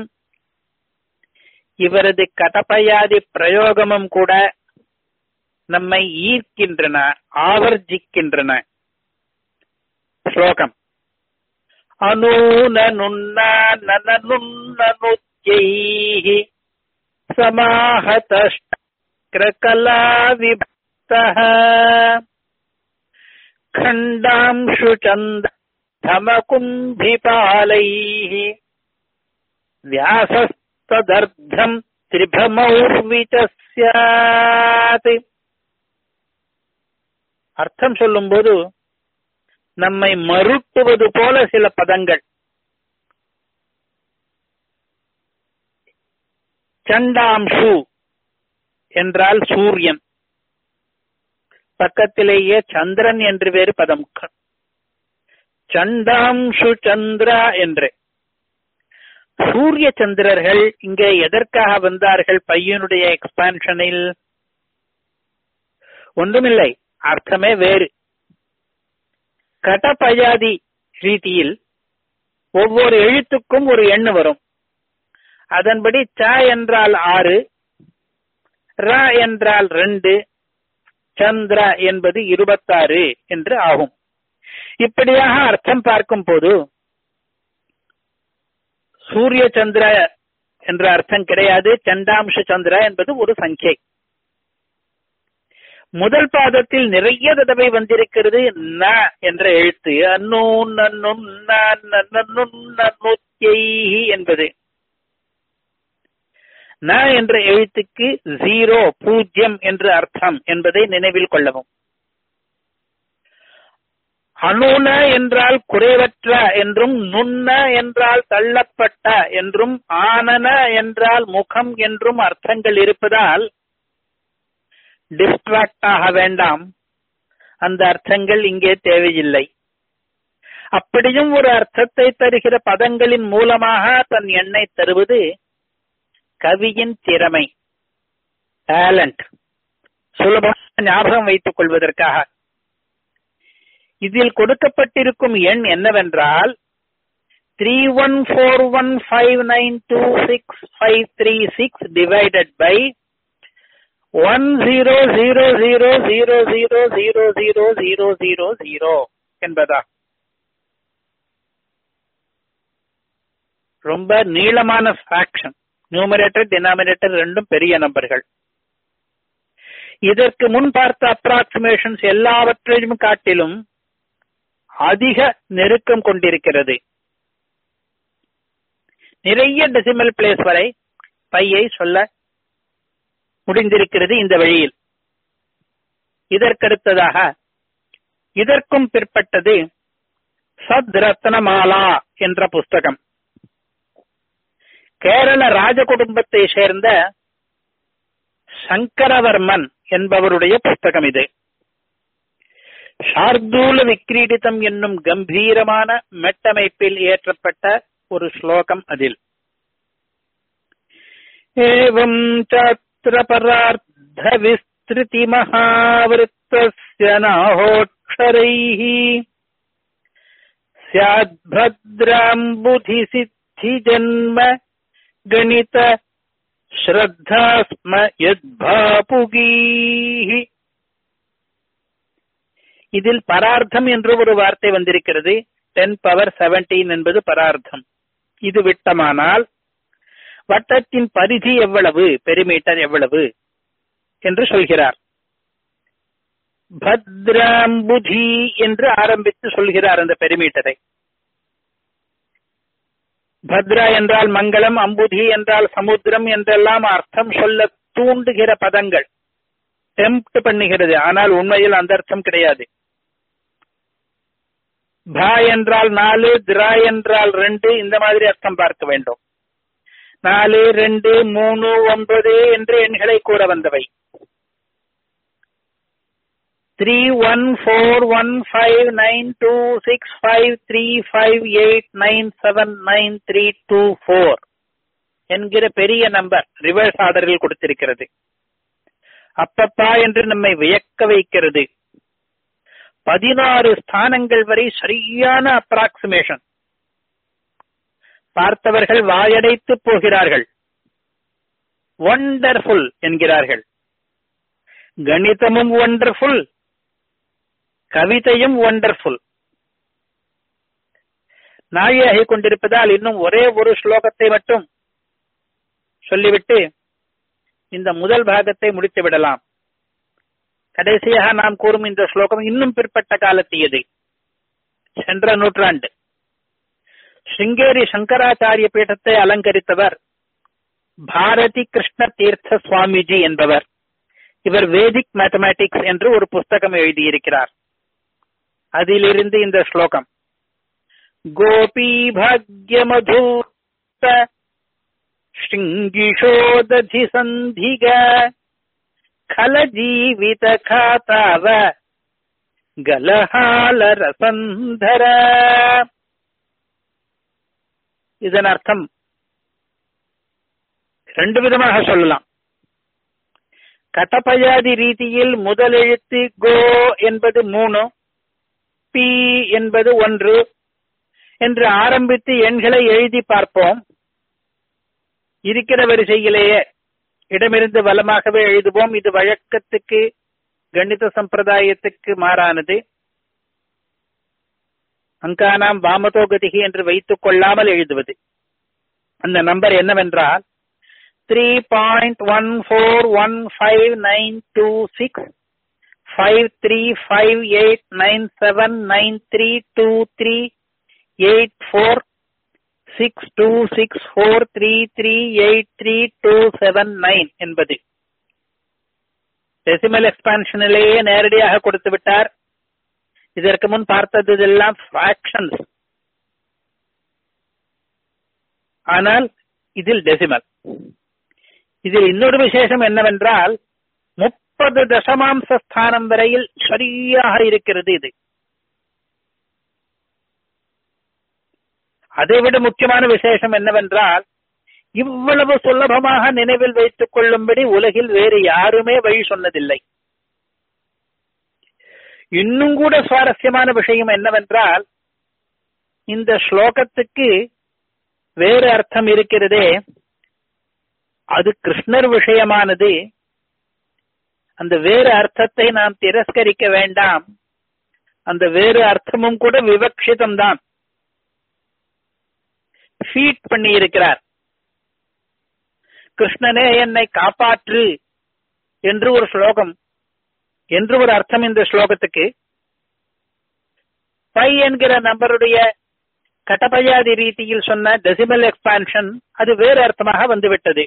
இவரது கடப்பயாதி பிரயோகமும் கூட நம்மை ஈர்க்கின்றன ஆவர்ஜிக்கின்றன ஸ்லோகம் அனூன நுண்ணா நனுன்னனுஜைः समाहतश्चक्रकला विभक्तः खण्डांशुचन्दमकुम्भिपालैः व्यासस्तदर्धम् திரிபமௌர்விச்சாத் அர்த்தம் சொல்லும்போது நம்மை மறுட்டுவது போல சில பதங்கள் சண்டாம்சு என்றால் சூரியன் பக்கத்திலேயே சந்திரன் என்று வேறு பதம் சண்டாம்சு சந்திரா என்று சூரிய சந்திரர்கள் இங்கே எதற்காக வந்தார்கள் பையனுடைய எக்ஸ்பான்ஷனில் ஒன்றுமில்லை அர்த்தமே வேறு கடப்பயாதி ரீதியில் ஒவ்வொரு எழுத்துக்கும் ஒரு எண்ணு வரும் அதன்படி ச என்றால் ஆறு ர என்றால் ரெண்டு சந்திர என்பது இருபத்தாறு என்று ஆகும் இப்படியாக அர்த்தம் பார்க்கும் போது சூரிய சந்திர என்ற அர்த்தம் கிடையாது சண்டாம்ச சந்திர என்பது ஒரு சங்கை முதல் பாதத்தில் நிறைய தடவை வந்திருக்கிறது ந என்ற எழுத்து அன்னூன் என்பது ந என்ற எழுத்துக்கு ஜீரோ பூஜ்யம் என்று அர்த்தம் என்பதை நினைவில் கொள்ளவும் அணுன என்றால் குறைவற்ற என்றும் நுண்ண என்றால் தள்ளப்பட்ட என்றும் ஆனன என்றால் முகம் என்றும் அர்த்தங்கள் இருப்பதால் டிஸ்ட்ராக்ட் ஆக வேண்டாம் அந்த அர்த்தங்கள் இங்கே தேவையில்லை அப்படியும் ஒரு அர்த்தத்தை தருகிற பதங்களின் மூலமாக தன் எண்ணை தருவது கவியின் திறமை டேலண்ட் சுலபமாக ஞாபகம் வைத்துக் கொள்வதற்காக இதில் கொடுக்கப்பட்டிருக்கும் எண் என்னவென்றால் three one four one five nine two six five three six divided by one zero zero zero zero zero zero zero zero zero zero என்பதா ரொம்ப நீளமான ஃபிராக்ஷன் நியூமரேட்டர் டினாமினேட்டர் ரெண்டும் பெரிய நம்பர்கள் இதற்கு முன் பார்த்த அப்ராக்சிமேஷன்ஸ் எல்லாவற்றையும் காட்டிலும் அதிக நெருக்கம் கொண்டிருக்கிறது நிறைய டெசிமல் பிளேஸ் வரை பையை சொல்ல முடிந்திருக்கிறது இந்த வழியில் இதற்கடுத்ததாக இதற்கும் பிற்பட்டது சத் ரத்னமாலா என்ற புஸ்தகம் கேரள ராஜ குடும்பத்தை சேர்ந்த சங்கரவர்மன் என்பவருடைய புஸ்தகம் இது சார்தூல விக்கிரீடிதம் என்னும் கம்பீரமான மெட்டமைப்பில் ஏற்றப்பட்ட ஒரு ஸ்லோகம் அதில் ஏவம் சாத்திர பரார்த்த விஸ்திருதி மகாவிருத்தஸ்ய நாஹோட்சரைः स्याद्भद्राम्बुधि सिद्धि जन्म गणित श्रद्धा स्म यद्भापुगीः இதில் பரார்த்தம் என்று ஒரு வார்த்தை வந்திருக்கிறது டென் பவர் செவன்டீன் என்பது பரார்த்தம் இது விட்டமானால் வட்டத்தின் பரிதி எவ்வளவு பெரிமீட்டர் எவ்வளவு என்று சொல்கிறார் பத்ராம்புதி என்று ஆரம்பித்து சொல்கிறார் அந்த பெரிமீட்டரை பத்ரா என்றால் மங்களம் அம்புதி என்றால் சமுத்திரம் என்றெல்லாம் அர்த்தம் சொல்ல தூண்டுகிற பதங்கள் டெம்ப்ட் பண்ணுகிறது ஆனால் உண்மையில் அந்த அர்த்தம் கிடையாது பா என்றால் நாலு திரா என்றால் ரெண்டு இந்த மாதிரி அர்த்தம் பார்க்க வேண்டும் நாலு ரெண்டு மூணு ஒன்பது என்று எண்களை கூற வந்தவை three one four one five nine two six five three five eight nine seven nine three two four என்கிற பெரிய நம்பர் ரிவர்ஸ் ஆர்டரில் கொடுத்திருக்கிறது அப்பப்பா என்று நம்மை வியக்க வைக்கிறது பதினாறு ஸ்தானங்கள் வரை சரியான அப்ராக்சிமேஷன் பார்த்தவர்கள் வாயடைத்து போகிறார்கள் ஒண்டர்ஃபுல் என்கிறார்கள் கணிதமும் ஒண்டர்ஃபுல் கவிதையும் ஒண்டர்ஃபுல் நாழியாகி கொண்டிருப்பதால் இன்னும் ஒரே ஒரு ஸ்லோகத்தை மட்டும் சொல்லிவிட்டு இந்த முதல் பாகத்தை முடித்து விடலாம் கடைசியாக நாம் கூறும் இந்த ஸ்லோகம் இன்னும் பிற்பட்ட காலத்தியது சென்ற நூற்றாண்டு சிங்கேரி சங்கராச்சாரிய பீடத்தை அலங்கரித்தவர் பாரதி கிருஷ்ண தீர்த்த சுவாமிஜி என்பவர் இவர் வேதிக் மேத்தமேட்டிக்ஸ் என்று ஒரு புஸ்தகம் எழுதியிருக்கிறார் அதிலிருந்து இந்த ஸ்லோகம் கோபி பாக்யமதூர்த்த शृङ्गिशोदधि सन्धिग खलजीवितखाताव கலஹாலரசந்தர இதன் அர்த்தம் ரெண்டு விதமாக சொல்லலாம் கட்டப்பயாதி ரீதியில் முதல் எழுத்து கோ என்பது மூணு பி என்பது ஒன்று என்று ஆரம்பித்து எண்களை எழுதி பார்ப்போம் இருக்கிற வரிசையிலேயே இடமிருந்து வலமாகவே எழுதுவோம் இது வழக்கத்துக்கு கணித சம்பிரதாயத்துக்கு மாறானது அங்கானாம் வாமதோ கதிகி என்று வைத்துக் கொள்ளாமல் எழுதுவது அந்த நம்பர் என்னவென்றால் three point one four one five nine two six five three five eight nine seven nine three two three eight four six two six four three three eight three two seven nine என்பது decimal எக்ஸ்பான்ஷனிலேயே நேரடியாக கொடுத்து விட்டார் இதற்கு முன் பார்த்தது எல்லாம் fractions ஆனால் இதில் டெசிமல் இதில் இன்னொரு விசேஷம் என்னவென்றால் முப்பது தசமாம்ச ஸ்தானம் வரையில் சரியாக இருக்கிறது இது அதைவிட முக்கியமான விசேஷம் என்னவென்றால் இவ்வளவு சுலபமாக நினைவில் வைத்துக் கொள்ளும்படி உலகில் வேறு யாருமே வழி சொன்னதில்லை இன்னும் கூட சுவாரஸ்யமான விஷயம் என்னவென்றால் இந்த ஸ்லோகத்துக்கு வேறு அர்த்தம் இருக்கிறதே அது கிருஷ்ணர் விஷயமானது அந்த வேறு அர்த்தத்தை நாம் திரஸ்கரிக்க வேண்டாம் அந்த வேறு அர்த்தமும் கூட விவக்ஷிதம் தான் ஃபீட் பண்ணி இருக்கிறார் கிருஷ்ணனே என்னை காப்பாற்று என்று ஒரு ஸ்லோகம் என்று ஒரு அர்த்தம் இந்த ஸ்லோகத்துக்கு பை என்கிற நம்பருடைய கட்டபயாதி ரீதியில் சொன்ன டெசிமல் எக்ஸ்பான்ஷன் அது வேறு அர்த்தமாக வந்துவிட்டது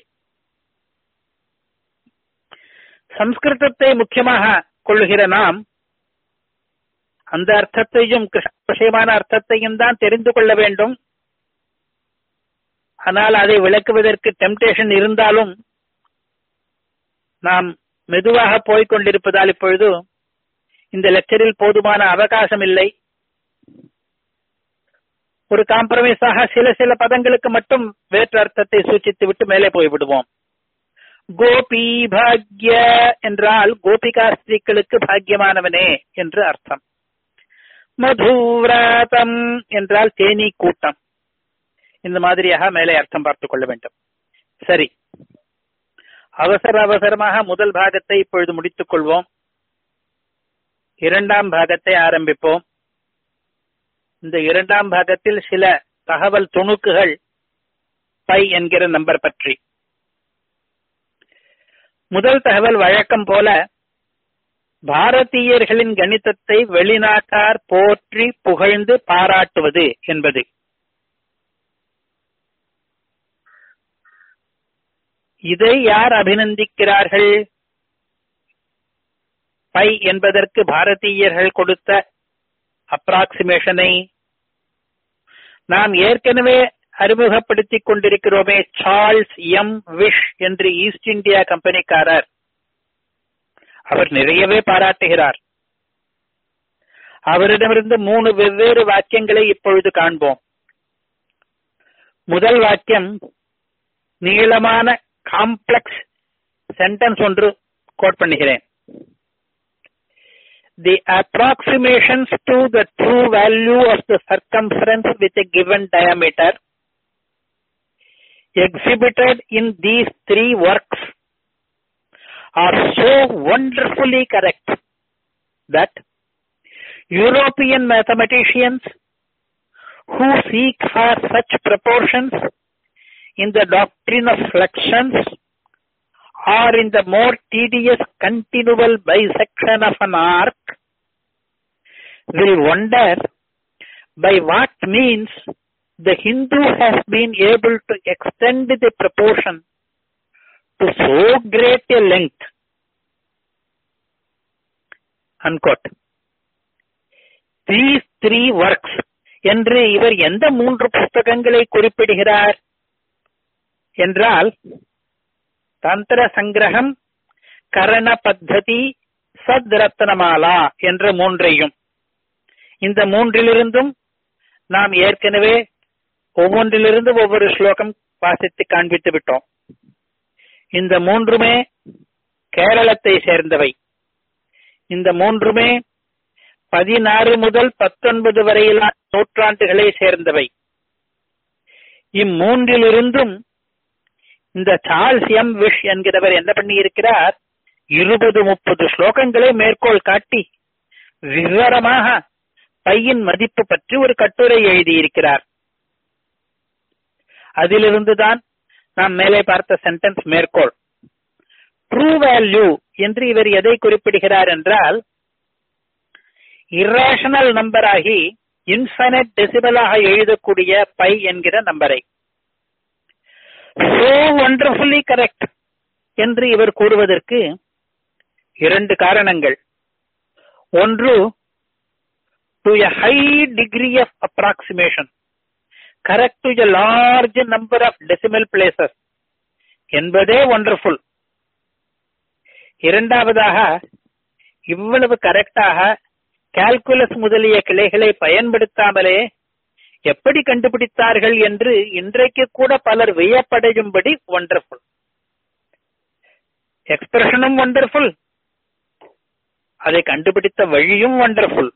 சம்ஸ்கிருதத்தை முக்கியமாக கொள்ளுகிற நாம் அந்த அர்த்தத்தையும் விஷயமான அர்த்தத்தையும் தான் தெரிந்து கொள்ள வேண்டும் ஆனால் அதை விளக்குவதற்கு டெம்டேஷன் இருந்தாலும் நாம் மெதுவாக போய்க் கொண்டிருப்பதால் இப்பொழுது இந்த லெக்சரில் போதுமான அவகாசம் இல்லை ஒரு காம்ப்ரமைஸாக சில சில பதங்களுக்கு மட்டும் வேற்று அர்த்தத்தை சூச்சித்து விட்டு மேலே போய்விடுவோம் கோபி பாக்ய என்றால் கோபிகா ஸ்திரீக்களுக்கு பாக்கியமானவனே என்று அர்த்தம் மதுவிராதம் என்றால் தேனீ கூட்டம் இந்த மாதிரியாக மேலே அர்த்தம் பார்த்துக் கொள்ள வேண்டும் சரி அவசர அவசரமாக முதல் பாகத்தை இப்பொழுது முடித்துக் கொள்வோம் இரண்டாம் பாகத்தை ஆரம்பிப்போம் இந்த இரண்டாம் பாகத்தில் சில தகவல் துணுக்குகள் பை என்கிற நம்பர் பற்றி முதல் தகவல் வழக்கம் போல பாரதீயர்களின் கணிதத்தை வெளிநாட்டார் போற்றி புகழ்ந்து பாராட்டுவது என்பது இதை யார் அபிநந்திக்கிறார்கள் பை என்பதற்கு பாரதீயர்கள் கொடுத்த அப்ராக்சிமேஷனை நாம் ஏற்கனவே அறிமுகப்படுத்திக் கொண்டிருக்கிறோமே சார்ல்ஸ் எம் விஷ் என்று ஈஸ்ட் இந்தியா கம்பெனிக்காரர் அவர் நிறையவே பாராட்டுகிறார் அவரிடமிருந்து மூணு வெவ்வேறு வாக்கியங்களை இப்பொழுது காண்போம் முதல் வாக்கியம் நீளமான காம்ப்ளெக்ஸ் சென்டென்ஸ் ஒன்று கோட் பண்ணுகிறேன் the approximations to the true value of the circumference with a given diameter exhibited in these three works are so wonderfully correct that European mathematicians who seek for such proportions in the doctrine of fluxions or in the more tedious continual bisection of an arc will wonder by what means the Hindu has been able to extend the proportion to so great a length. Unquote. These three works என்று இவர் எந்த மூன்று புஸ்தகங்களை குறிப்பிடுகிறார் என்றால் தந்திர சங்கிரகம் கரண பத்ததி சத் ரத்னமாலா என்ற மூன்றையும் இந்த மூன்றிலிருந்தும் நாம் ஏற்கனவே ஒவ்வொன்றிலிருந்து ஒவ்வொரு ஸ்லோகம் வாசித்து காண்பித்து விட்டோம் இந்த மூன்றுமே கேரளத்தை சேர்ந்தவை இந்த மூன்றுமே பதினாறு முதல் பத்தொன்பது வரையிலான நூற்றாண்டுகளை சேர்ந்தவை இம்மூன்றிலிருந்தும் இந்த சார்ல்ஸ் எம் விஷ் என்கிறவர் என்ன பண்ணி இருக்கிறார் இருபது முப்பது ஸ்லோகங்களை மேற்கோள் காட்டி விவரமாக பையின் மதிப்பு பற்றி ஒரு கட்டுரை எழுதியிருக்கிறார் அதிலிருந்துதான் நாம் மேலே பார்த்த சென்டென்ஸ் மேற்கோள் ட்ரூ வேல்யூ என்று இவர் எதை குறிப்பிடுகிறார் என்றால் இரேஷனல் நம்பராகி இன்ஃபனைட் டெசிபலாக எழுதக்கூடிய பை என்கிற நம்பரை சோ ஒண்டர்ஃபுல்லி கரெக்ட் என்று இவர் கூறுவதற்கு இரண்டு காரணங்கள் ஒன்று to a high degree of approximation correct to a large number of decimal places என்பதே ஒண்டர்ஃபுல் இரண்டாவதாக இவ்வளவு கரெக்டாக கால்குலஸ் முதலிய கிளைகளை பயன்படுத்தாமலே எப்படி கண்டுபிடித்தார்கள் என்று இன்றைக்கு கூட பலர் வியப்படையும்படி ஒண்டர்ஃபுல் எக்ஸ்பிரஷனும் ஒண்டர்ஃபுல் அதை கண்டுபிடித்த வழியும் ஒண்டர்ஃபுல்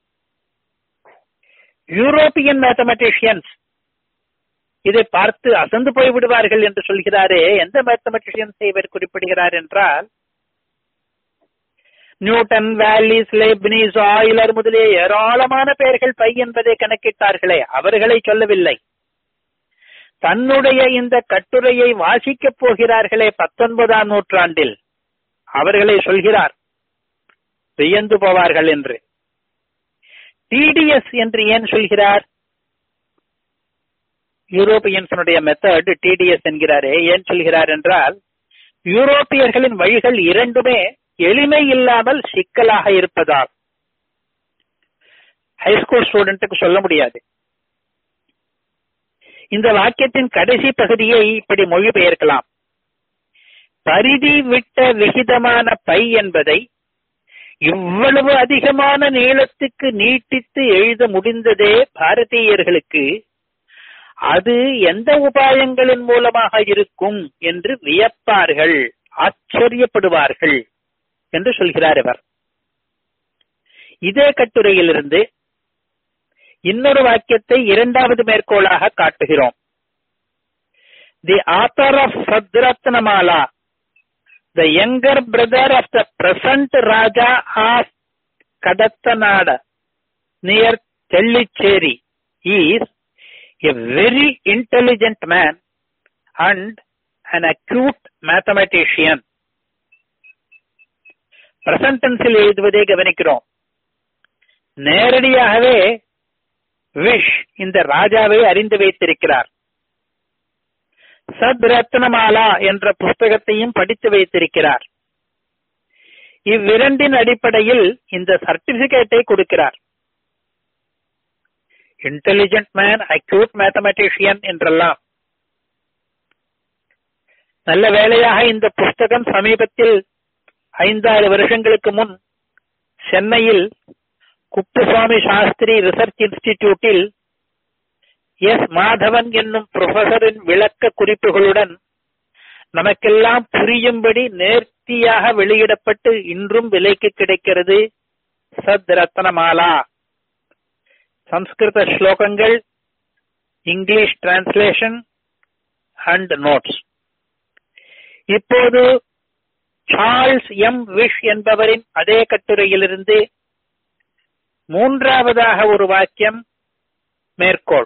யூரோப்பியன் மேத்தமெட்டிஷியன்ஸ் இதை பார்த்து அசந்து போய் விடுவார்கள் என்று சொல்கிறாரே எந்த மேத்தமெட்டிஷியன்ஸ் இவர் குறிப்பிடுகிறார் என்றால் நியூட்டன் வேலிஸ் லேப்னிஸ் ஆயிலர் முதலிய ஏராளமான பெயர்கள் பை என்பதை கணக்கிட்டார்களே அவர்களை சொல்லவில்லை தன்னுடைய இந்த கட்டுரையை வாசிக்கப் போகிறார்களே பத்தொன்பதாம் நூற்றாண்டில் அவர்களை சொல்கிறார் வியந்து போவார்கள் என்று டிடிஎஸ் என்று ஏன் சொல்கிறார் யூரோப்பியன்ஸனுடைய மெத்தட் டிடிஎஸ் என்கிறாரே ஏன் சொல்கிறார் என்றால் யூரோப்பியர்களின் வழிகள் இரண்டுமே எளிமை இல்லாமல் சிக்கலாக இருப்பதால் ஹைஸ்கூல் ஸ்டூடெண்ட்டுக்கு சொல்ல முடியாது இந்த வாக்கியத்தின் கடைசி பகுதியை இப்படி மொழிபெயர்க்கலாம் பரிதி விட்ட விகிதமான பை என்பதை இவ்வளவு அதிகமான நீளத்துக்கு நீட்டித்து எழுத முடிந்ததே பாரதியர்களுக்கு அது எந்த உபாயங்களின் மூலமாக இருக்கும் என்று வியப்பார்கள் ஆச்சரியப்படுவார்கள் என்று சொல்கிறார் இவர் இதே கட்டுரையிலிருந்து இன்னொரு வாக்கியத்தை இரண்டாவது மேற்கோளாக காட்டுகிறோம் the author of Sadratnamala the younger brother of the present Raja of Kadathanad near Tellicherry is a very intelligent man and an acute mathematician. பிரசன்டென்ஸில் எழுதுவதை கவனிக்கிறோம் நேரடியாகவே விஷ் இந்த ராஜாவை அறிந்து வைத்திருக்கிறார் சத் ரத்னமாலா என்ற புஸ்தகத்தையும் படித்து வைத்திருக்கிறார் இவ்விரண்டின் அடிப்படையில் இந்த சர்டிபிகேட்டை கொடுக்கிறார் இன்டெலிஜென்ட் மேன் அக்யூட் மேத்தமெட்டிஷியன் என்றெல்லாம் நல்ல வேளையாக இந்த புஸ்தகம் சமீபத்தில் ஐந்தாறு வருஷங்களுக்கு முன் சென்னையில் குப்புசாமி சாஸ்திரி ரிசர்ச் இன்ஸ்டிடியூட்டில் எஸ் மாதவன் என்னும் புரொஃபசரின் விளக்க குறிப்புகளுடன் நமக்கெல்லாம் புரியும்படி நேர்த்தியாக வெளியிடப்பட்டு இன்றும் விலைக்கு கிடைக்கிறது சத் ரத்னமாலா சம்ஸ்கிருத ஸ்லோகங்கள் இங்கிலீஷ் டிரான்ஸ்லேஷன் அண்ட் நோட்ஸ் இப்போது சார்ல்ஸ் எம் விஷ் என்பவரின் அதே கட்டுரையிலிருந்து மூன்றாவதாக ஒரு வாக்கியம் மேற்கோள்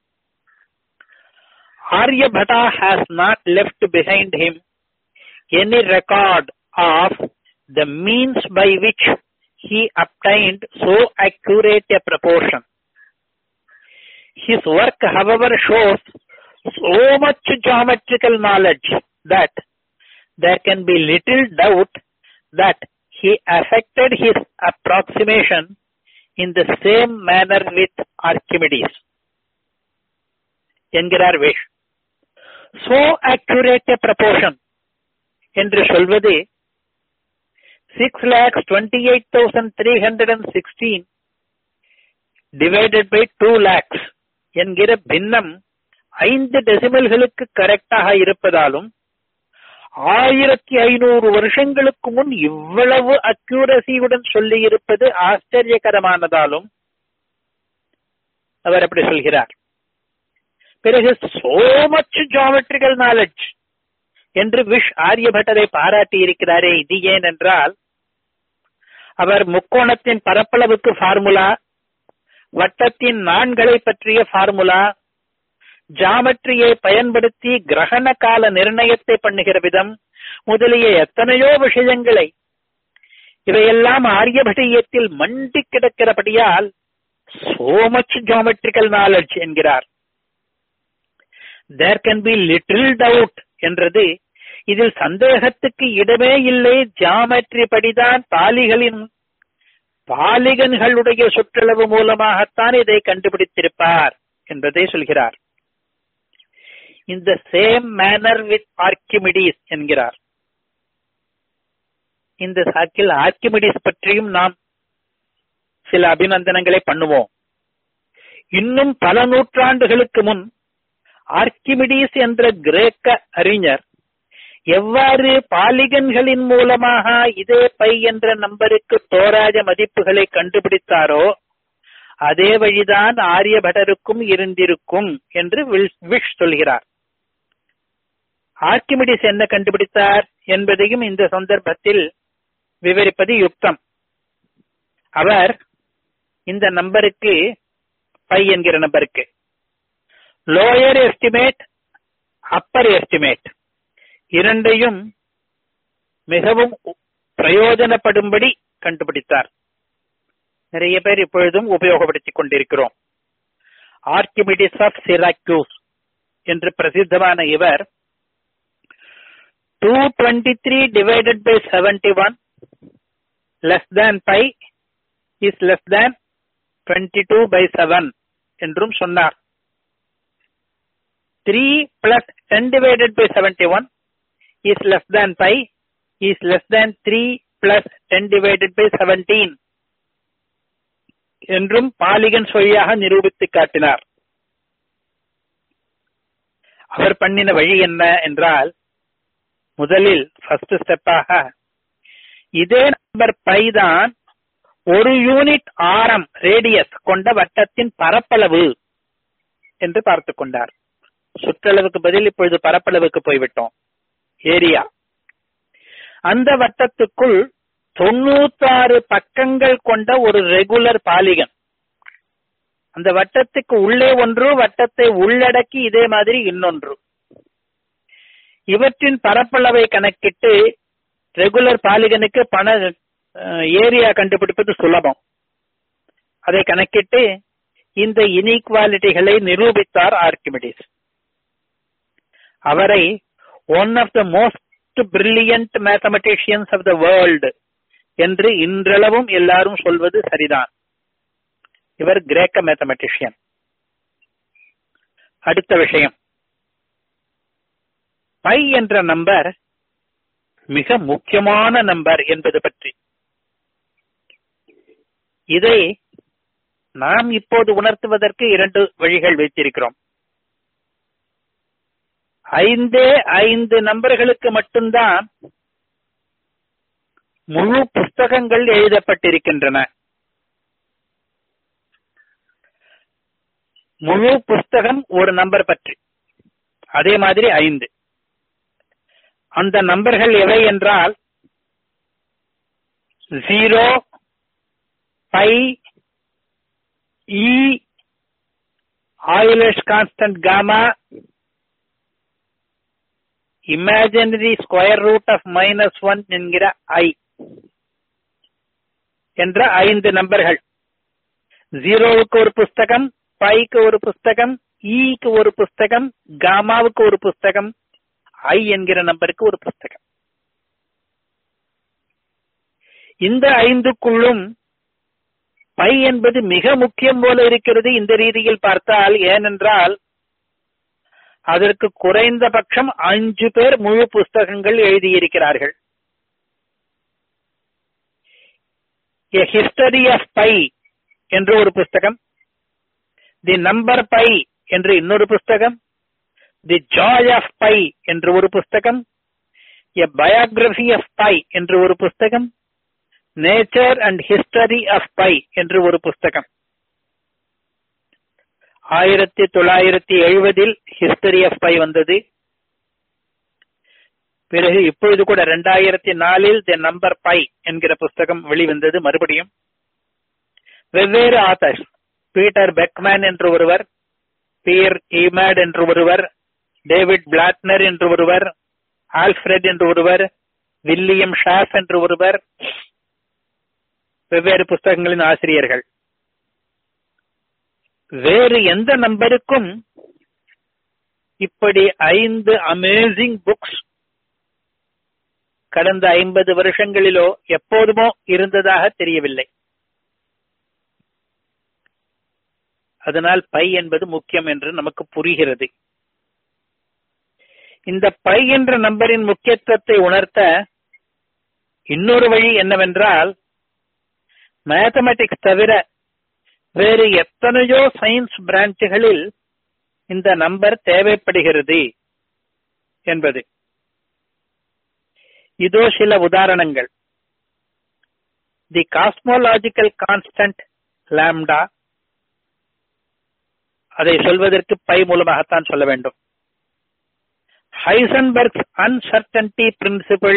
Aryabhata has not left behind him any record of the means by which he obtained so accurate a proportion. His work, however, shows so much geometrical knowledge that there can be little doubt that he affected his approximation in the same manner with Archimedes. என்கிறார் வேஷ் so accurate proportion என்று சொல்வது six lakhs twenty eight thousand three hundred and sixteen divided by two lakhs என்கிற பின்னம் ஐந்து டெசிமல்களுக்கு கரெக்டாக இருப்பதாலும் ஆயிரத்தி ஐநூறு வருஷங்களுக்கு முன் இவ்வளவு அக்யூரசியுடன் சொல்லி இருப்பது ஆச்சரியகரமானதாலும் அவர் அப்படி சொல்கிறார் பிறகு சோ மச் ஜியாமெட்ரிக்கல் நாலேஜ் என்று விஷ் ஆரியபட்டரை பாராட்டி இருக்கிறாரே இது ஏன் என்றால் அவர் முக்கோணத்தின் பரப்பளவுக்கு ஃபார்முலா வட்டத்தின் நான்களை பற்றிய ஃபார்முலா ஜாமெட்ரியை பயன்படுத்தி கிரகண கால நிர்ணயத்தை பண்ணுகிற விதம் முதலிய எத்தனையோ விஷயங்களை இவையெல்லாம் ஆரியபட்டியத்தில் மண்டி கிடக்கிறபடியால் சோ மச் ஜியோமெட்ரிக்கல் நாலேஜ் என்கிறார் there can be little doubt என்றது இதில் சந்தேகத்துக்கு இடமே இல்லை ஜாமெட்ரி படிதான் பாலிகளின் பாலிகன்களுடைய சுற்றளவு மூலமாகத்தான் இதை கண்டுபிடித்திருப்பார் என்பதை சொல்கிறார் இந்த சேம் மேனர் வித் ஆர்கிமிடிஸ் என்கிறார் இந்த சாக்கில் ஆர்கிமிடிஸ் பற்றியும் நாம் சில அபிநந்தனங்களை பண்ணுவோம் இன்னும் பல நூற்றாண்டுகளுக்கு முன் ஆர்கிமிடிஸ் என்ற கிரேக்க அறிஞர் எவ்வாறு பாலிகன்களின் மூலமாக இதே பை என்ற நம்பருக்கு தோராய மதிப்புகளை கண்டுபிடித்தாரோ அதே வழிதான் ஆரியபட்டருக்கும் இருந்திருக்கும் என்று விஷ் சொல்கிறார் ஆர்கிமிடிஸ் என்ன கண்டுபிடித்தார் என்பதையும் இந்த சந்தர்ப்பத்தில் விவரிப்பது யுக்தம் அவர் இந்த நம்பருக்கு பை என்கிற நம்பருக்கு லோயர் எஸ்டிமேட் அப்பர் எஸ்டிமேட் இரண்டையும் மிகவும் பிரயோஜனப்படும்படி கண்டுபிடித்தார் நிறைய பேர் இப்பொழுதும் உபயோகப்படுத்திக் கொண்டிருக்கிறோம் ஆர்கிமிடிஸ் ஆஃப் சிராக்யூஸ் என்று பிரசித்தமான இவர் two twenty three divided by seventy one less than pi is less than twenty two by seven என்றும் சொன்னார் three plus ten divided by seventy one is less than pi is less than three plus ten divided by seventeen என்றும் polygon வழியாக நிரூபித்து காட்டினார் அவர் பண்ணின வழி என்ன என்றால் முதலில் ஃபர்ஸ்ட் ஸ்டெப்பாக இதே நம்பர் பை தான் ஒரு யூனிட் ஆரம் ரேடியஸ் கொண்ட வட்டத்தின் பரப்பளவு என்று பார்த்து கொண்டார் சுற்றளவுக்கு பதில் இப்பொழுது பரப்பளவுக்கு போய்விட்டோம் ஏரியா அந்த வட்டத்துக்குள் தொண்ணூத்தாறு பக்கங்கள் கொண்ட ஒரு ரெகுலர் பாலிகன் அந்த வட்டத்துக்கு உள்ளே ஒன்று வட்டத்தை உள்ளடக்கி இதே மாதிரி இன்னொன்று இவற்றின் பரப்பளவை கணக்கிட்டு ரெகுலர் பாலிகனுக்கு பண ஏரியா கண்டுபிடிப்பது சுலபம் அதை கணக்கிட்டு இந்த இனீக்வாலிட்டிகளை நிரூபித்தார் ஆர்கிமிடிஸ் அவரை one of the most brilliant mathematicians of the world என்று இன்றளவும் எல்லாரும் சொல்வது சரிதான் இவர் கிரேக்க மேத்தமெட்டிஷியன் அடுத்த விஷயம் பை என்ற நம்பர் மிக முக்கியமான நம்பர் என்பது பற்றி இதை நாம் இப்போது உணர்த்துவதற்கு இரண்டு வழிகள் வைத்திருக்கிறோம் ஐந்தே ஐந்து நம்பர்களுக்கு மட்டும்தான் முழு புஸ்தகங்கள் எழுதப்பட்டிருக்கின்றன முழு புஸ்தகம் ஒரு நம்பர் பற்றி அதே மாதிரி ஐந்து அந்த நம்பர்கள் எவை என்றால் zero pi e Euler's constant gamma imaginary square root of minus one என்கிற ஐ என்ற ஐந்து நம்பர்கள் ஜீரோவுக்கு ஒரு புஸ்தகம் பைக்கு ஒரு புஸ்தகம் ஈக்கு ஒரு புஸ்தகம் காமாவுக்கு ஒரு புஸ்தகம் ஐ என்கிற நம்பருக்கு ஒரு புஸ்தகம் இந்த ஐந்துக்குள்ளும் பை என்பது மிக முக்கியம் போல இருக்கிறது இந்த ரீதியில் பார்த்தால் ஏனென்றால் அதற்கு குறைந்தபட்சம் அஞ்சு பேர் முழு புஸ்தகங்கள் எழுதியிருக்கிறார்கள் எ ஹிஸ்டரி ஆஃப் பை என்று ஒரு புஸ்தகம் தி நம்பர் பை என்று இன்னொரு புஸ்தகம் தி ஜாய் ஆஃப் பை என்று ஒரு புஸ்தகம் எ பயோகிராபி ஆஃப் பை என்று ஒரு புஸ்தகம் nature and history of pi என்று ஒரு புஸ்தகம் ஆயிரத்தி தொள்ளாயிரத்தி எழுபதில் ஹிஸ்டரி ஆஃப் பை வந்தது பிறகு இப்பொழுது கூட ரெண்டாயிரத்தி நாலில் தி நம்பர் பை என்கிற புஸ்தகம் வெளிவந்தது மறுபடியும் வெவ்வேறு ஆத்தர்ஸ் பீட்டர் பெக்மேன் என்று ஒருவர் பியர் ஈமேட் என்று ஒருவர் டேவிட் பிளாட்னர் என்று ஒருவர் ஆல்ஃபிரட் என்று ஒருவர் வில்லியம் ஷாஃப் என்று ஒருவர் வெவ்வேறு புஸ்தகங்களின் ஆசிரியர்கள் வேறு எந்த நம்பருக்கும் இப்படி ஐந்து அமேசிங் புக்ஸ் கடந்த ஐம்பது வருஷங்களிலோ எப்போதுமோ இருந்ததாக தெரியவில்லை அதனால் பை என்பது முக்கியம் என்று நமக்கு புரிகிறது இந்த பை என்ற நம்பரின் முக்கியத்துவத்தை உணர்த்த இன்னொரு வழி என்னவென்றால் மேத்தமெட்டிக்ஸ் தவிர வேறு எத்தனையோ சயின்ஸ் பிரான்ச்சுகளில் இந்த நம்பர் தேவைப்படுகிறது என்பது இதோ சில உதாரணங்கள் தி காஸ்மோலாஜிக்கல் கான்ஸ்டன்ட் லாம்டா அதை சொல்வதற்கு பை மூலமாகத்தான் சொல்ல வேண்டும் ஹைசன்பர்க் அன்சர்டன்டி பிரின்சிபிள்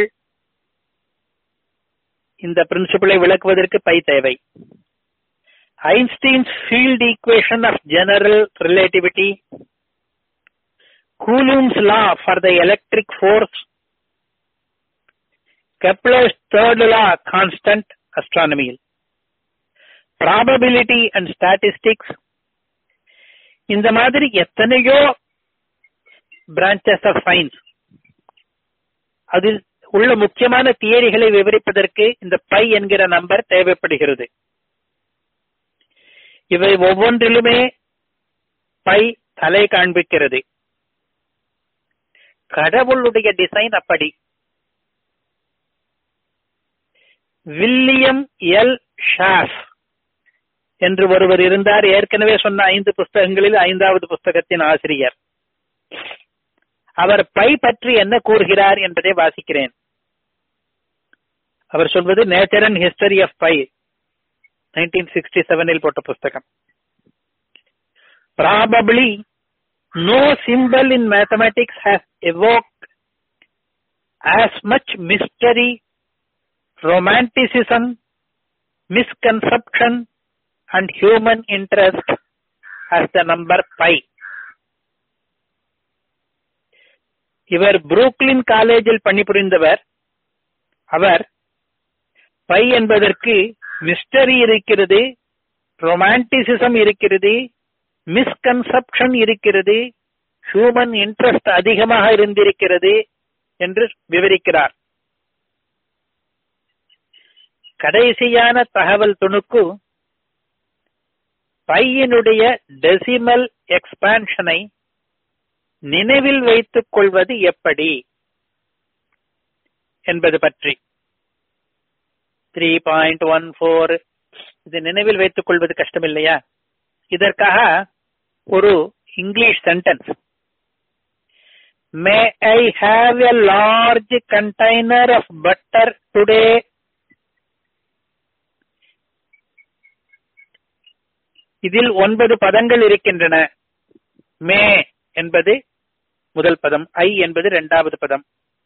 இந்த பிரின்சிபிளை விளக்குவதற்கு பை தேவை Einstein's field equation of general relativity Coulomb's law for the electric force, Kepler's third law constant astronomy, probability and statistics, இந்த மாதிரி எத்தனையோ பிரான்ச்சஸ் ஆஃப் சயின்ஸ் அதில் உள்ள முக்கியமான தியரிகளை விவரிப்பதற்கு இந்த பை என்கிற நம்பர் தேவைப்படுகிறது இவை ஒவ்வொன்றிலுமே பை தலை காண்பிக்கிறது கடவுளுடைய டிசைன் அப்படி வில்லியம் எல் ஷாஃப் என்று ஒருவர் இருந்தார் ஏற்கனவே சொன்ன ஐந்து புஸ்தகங்களில் ஐந்தாவது புஸ்தகத்தின் ஆசிரியர் அவர் பை பற்றி என்ன கூறுகிறார் என்பதை வாசிக்கிறேன் அவர் சொல்வது nature and history of pi nineteen sixty செவனில் போட்ட புஸ்தகம் probably no simple in mathematics has evoke as much mystery romanticism misconception and human interest as the number pi இவர் புரூக்லின் காலேஜில் பணிபுரிந்தவர் அவர் பை என்பதற்கு மிஸ்டரி இருக்கிறது ரொமான்டிசிசம் இருக்கிறது மிஸ்கன்செப்ஷன் இருக்கிறது ஹியூமன் இன்ட்ரெஸ்ட் அதிகமாக இருந்திருக்கிறது என்று விவரிக்கிறார் கடைசியான தகவல் துணுக்கு பையனுடைய டெசிமல் எக்ஸ்பான்ஷனை நினைவில் வைத்துக் கொள்வது எப்படி என்பது பற்றி த்ரீ பாயிண்ட் ஒன் ஃபோர் இது நினைவில் வைத்துக் கொள்வது கஷ்டம் இல்லையா இதற்காக ஒரு English sentence may I have a large container of butter today இதில் ஒன்பது பதங்கள் இருக்கின்றன மே என்பது முதல் பதம் ஐ என்பது இரண்டாவது பதம்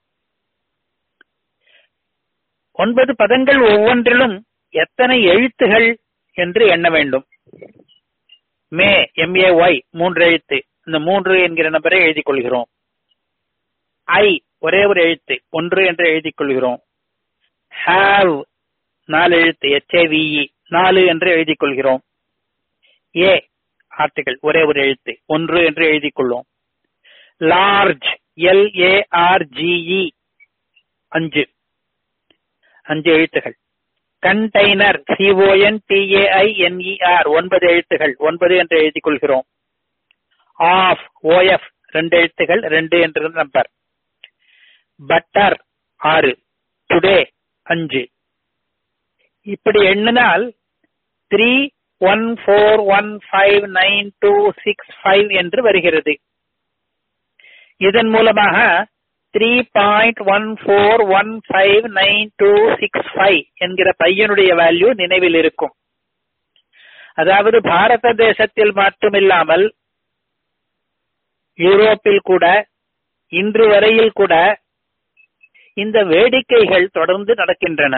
ஒன்பது பதங்கள் ஒவ்வொன்றிலும் எத்தனை எழுத்துகள் என்று எண்ண வேண்டும் மே எம்ஏ ஒய் மூன்று எழுத்து இந்த மூன்று என்கிற நபரை எழுதிக் கொள்கிறோம் ஐ ஒரே ஒரு எழுத்து ஒன்று என்று எழுதிக் கொள்கிறோம் ஹாவ் நாலு எழுத்து எச்ஏவிஇ நாலு என்று எழுதிக் கொள்கிறோம் ஏ ஆர்டிகள் ஒரே ஒரு எழுத்து ஒன்று என்று எழுதிக் கொள்ளும் large L A R G E அஞ்சு அஞ்சு எழுத்துகள் கண்டெய்னர் சிஓஎன் டிஏஐ என்இஆர் ஒன்பது எழுத்துகள் ஒன்பது என்று எழுதிக் கொள்கிறோம் ஆஃப் ஓஎஃப் ரெண்டு எழுத்துகள் ரெண்டு என்று நம்பர் பட்டர் ஆறு டுடே அஞ்சு இப்படி எண்ணினால் three one four one five nine two six five என்று வருகிறது இதன் மூலமாக three point one four one five nine two six five என்கிற பையனுடைய வேல்யூ நினைவில் இருக்கும் அதாவது பாரத தேசத்தில் மட்டுமில்லாமல் யூரோப்பில் கூட இன்று வரையில் கூட இந்த வேடிக்கைகள் தொடர்ந்து நடக்கின்றன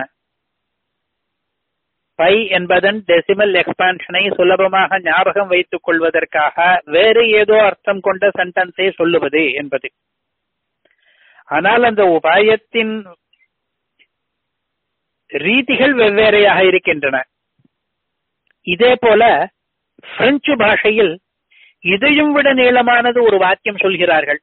பை என்பதன் டெசிமல் எக்ஸ்பான்ஷனை சுலபமாக ஞாபகம் வைத்துக் கொள்வதற்காக வேறு ஏதோ அர்த்தம் கொண்ட சென்டென்ஸை சொல்லுவது என்பது ஆனால் அந்த உபாயத்தின் ரீதிகள் வெவ்வேறையாக இருக்கின்றன இதே போல பிரெஞ்சு பாஷையில் இதையும் விட நீளமானது ஒரு வாக்கியம் சொல்கிறார்கள்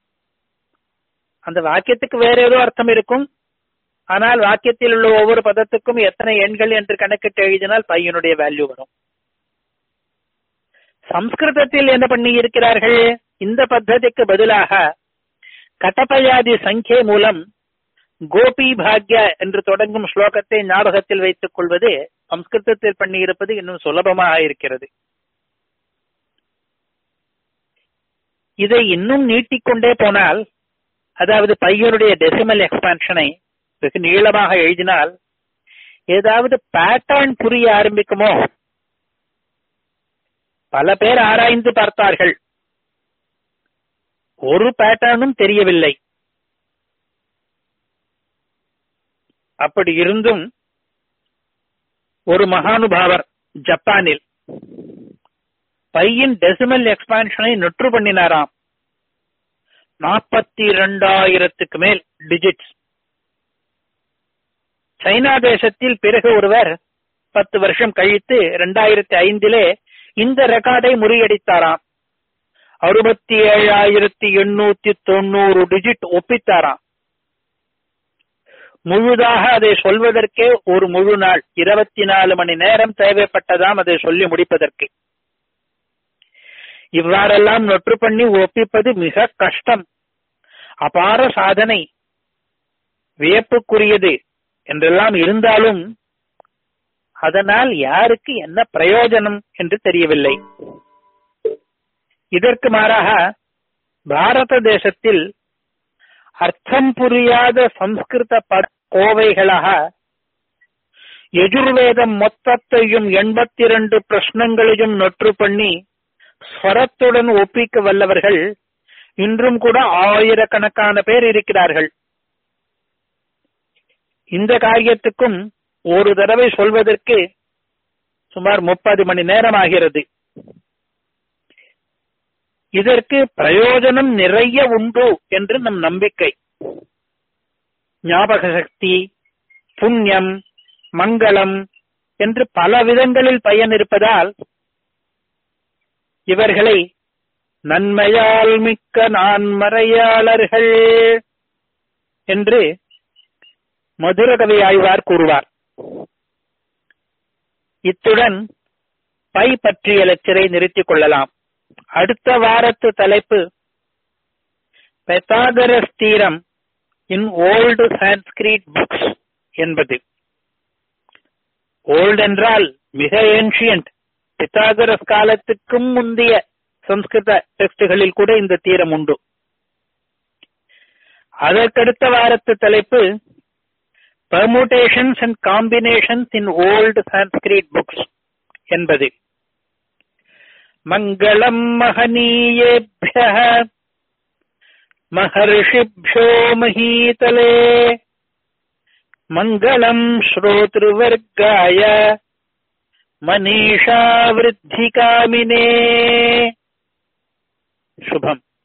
அந்த வாக்கியத்துக்கு வேற ஏதோ அர்த்தம் இருக்கும் ஆனால் வாக்கியத்தில் உள்ள ஒவ்வொரு பதத்துக்கும் எத்தனை எண்கள் என்று கணக்கிட்டு எழுதினால் பையனுடைய வேல்யூ வரும் சம்ஸ்கிருதத்தில் என்ன பண்ணி இருக்கிறார்கள் இந்த பத்ததிக்கு பதிலாக கட்டபயாதி சங்கே மூலம் கோபி பாக்ய என்று தொடங்கும் ஸ்லோகத்தை ஞாபகத்தில் வைத்துக் கொள்வது சம்ஸ்கிருதத்தில் பண்ணியிருப்பது இன்னும் சுலபமாக இருக்கிறது இதை இன்னும் நீட்டிக்கொண்டே போனால் அதாவது பையனுடைய டெசிமல் எக்ஸ்பான்ஷனை வெகு நீளமாக எழுதினால் ஏதாவது பேட்டர்ன் புரிய ஆரம்பிக்குமோ பல பேர் ஆராய்ந்து பார்த்தார்கள் ஒரு பேட்டர்னும் தெரியவில்லை அப்படி இருந்தும் ஒரு மகானுபாவர் ஜப்பானில் பையின் டெசிமல் எக்ஸ்பான்ஷனை நொற்று பண்ணினாராம் நாற்பத்தி இரண்டாயிரத்துக்கு மேல் டிஜிட்ஸ் சைனா தேசத்தில் பிறகு ஒருவர் பத்து வருஷம் கழித்து இரண்டாயிரத்தி ஐந்திலே இந்த ரெக்கார்டை முறியடித்தாராம் அறுபத்தி ஏழாயிரத்தி எண்ணூத்தி தொண்ணூறு டிஜிட் ஒப்பித்தாராம் முழுதாக அதை சொல்வதற்கே ஒரு முழு நாள் இருபத்தி நாலு மணி நேரம் தேவைப்பட்டதாம் அதை சொல்லி முடிப்பதற்கு இவ்வாறெல்லாம் நொற்று பண்ணி ஒப்பிப்பது மிக கஷ்டம் அபார சாதனை வியப்புக்குரியது என்றெல்லாம் இருந்தாலும் அதனால் யாருக்கு என்ன பிரயோஜனம் என்று தெரியவில்லை இதற்கு மாறாக பாரத தேசத்தில் அர்த்தம் புரியாத சம்ஸ்கிருத பத கோவைகளாக எஜுர்வேதம் மொத்தத்தையும் எண்பத்தி இரண்டு பிரश्னங்களையும் நொற்று பண்ணி ஸ்வரத்துடன் ஒப்பிக்க வல்லவர்கள் இன்றும் கூட ஆயிரக்கணக்கான பேர் இருக்கிறார்கள் இந்த காரியத்துக்கும் ஒரு தடவை சொல்வதற்கு சுமார் முப்பது மணி நேரம் ஆகிறது இதற்கு பிரயோஜனம் நிறைய உண்டு என்று நம் நம்பிக்கை ஞாபக சக்தி புண்ணியம் மங்களம் என்று பல விதங்களில் பயன் இருப்பதால் இவர்களை நன்மையால் மிக்க நான்மறையாளர்கள் என்று மதுரகவி ஆழ்வார் கூறுவார் இத்துடன் பை பற்றிய லெக்சரை நிறுத்திக் கொள்ளலாம் அடுத்த வாரத்து தலைப்பு Pythagoras theorem in old Sanskrit books என்பது ஓல்ட் என்றால் மிக ஏன்ஷியன்ட் பித்தாகரஸ் காலத்துக்கும் முந்தைய சம்ஸ்கிருத டெக்ஸ்டுகளில் கூட இந்த தீரம் உண்டு அதற்கடுத்த வாரத்து தலைப்பு permutations and combinations in old Sanskrit books என்பது மங்களம் மகனீயேபிய மகர்ஷிभ्यो மகீதலே மங்களம் ஸ்ரோத்ருவர்காய மனிஷா விருத்திகாமினே சுபம்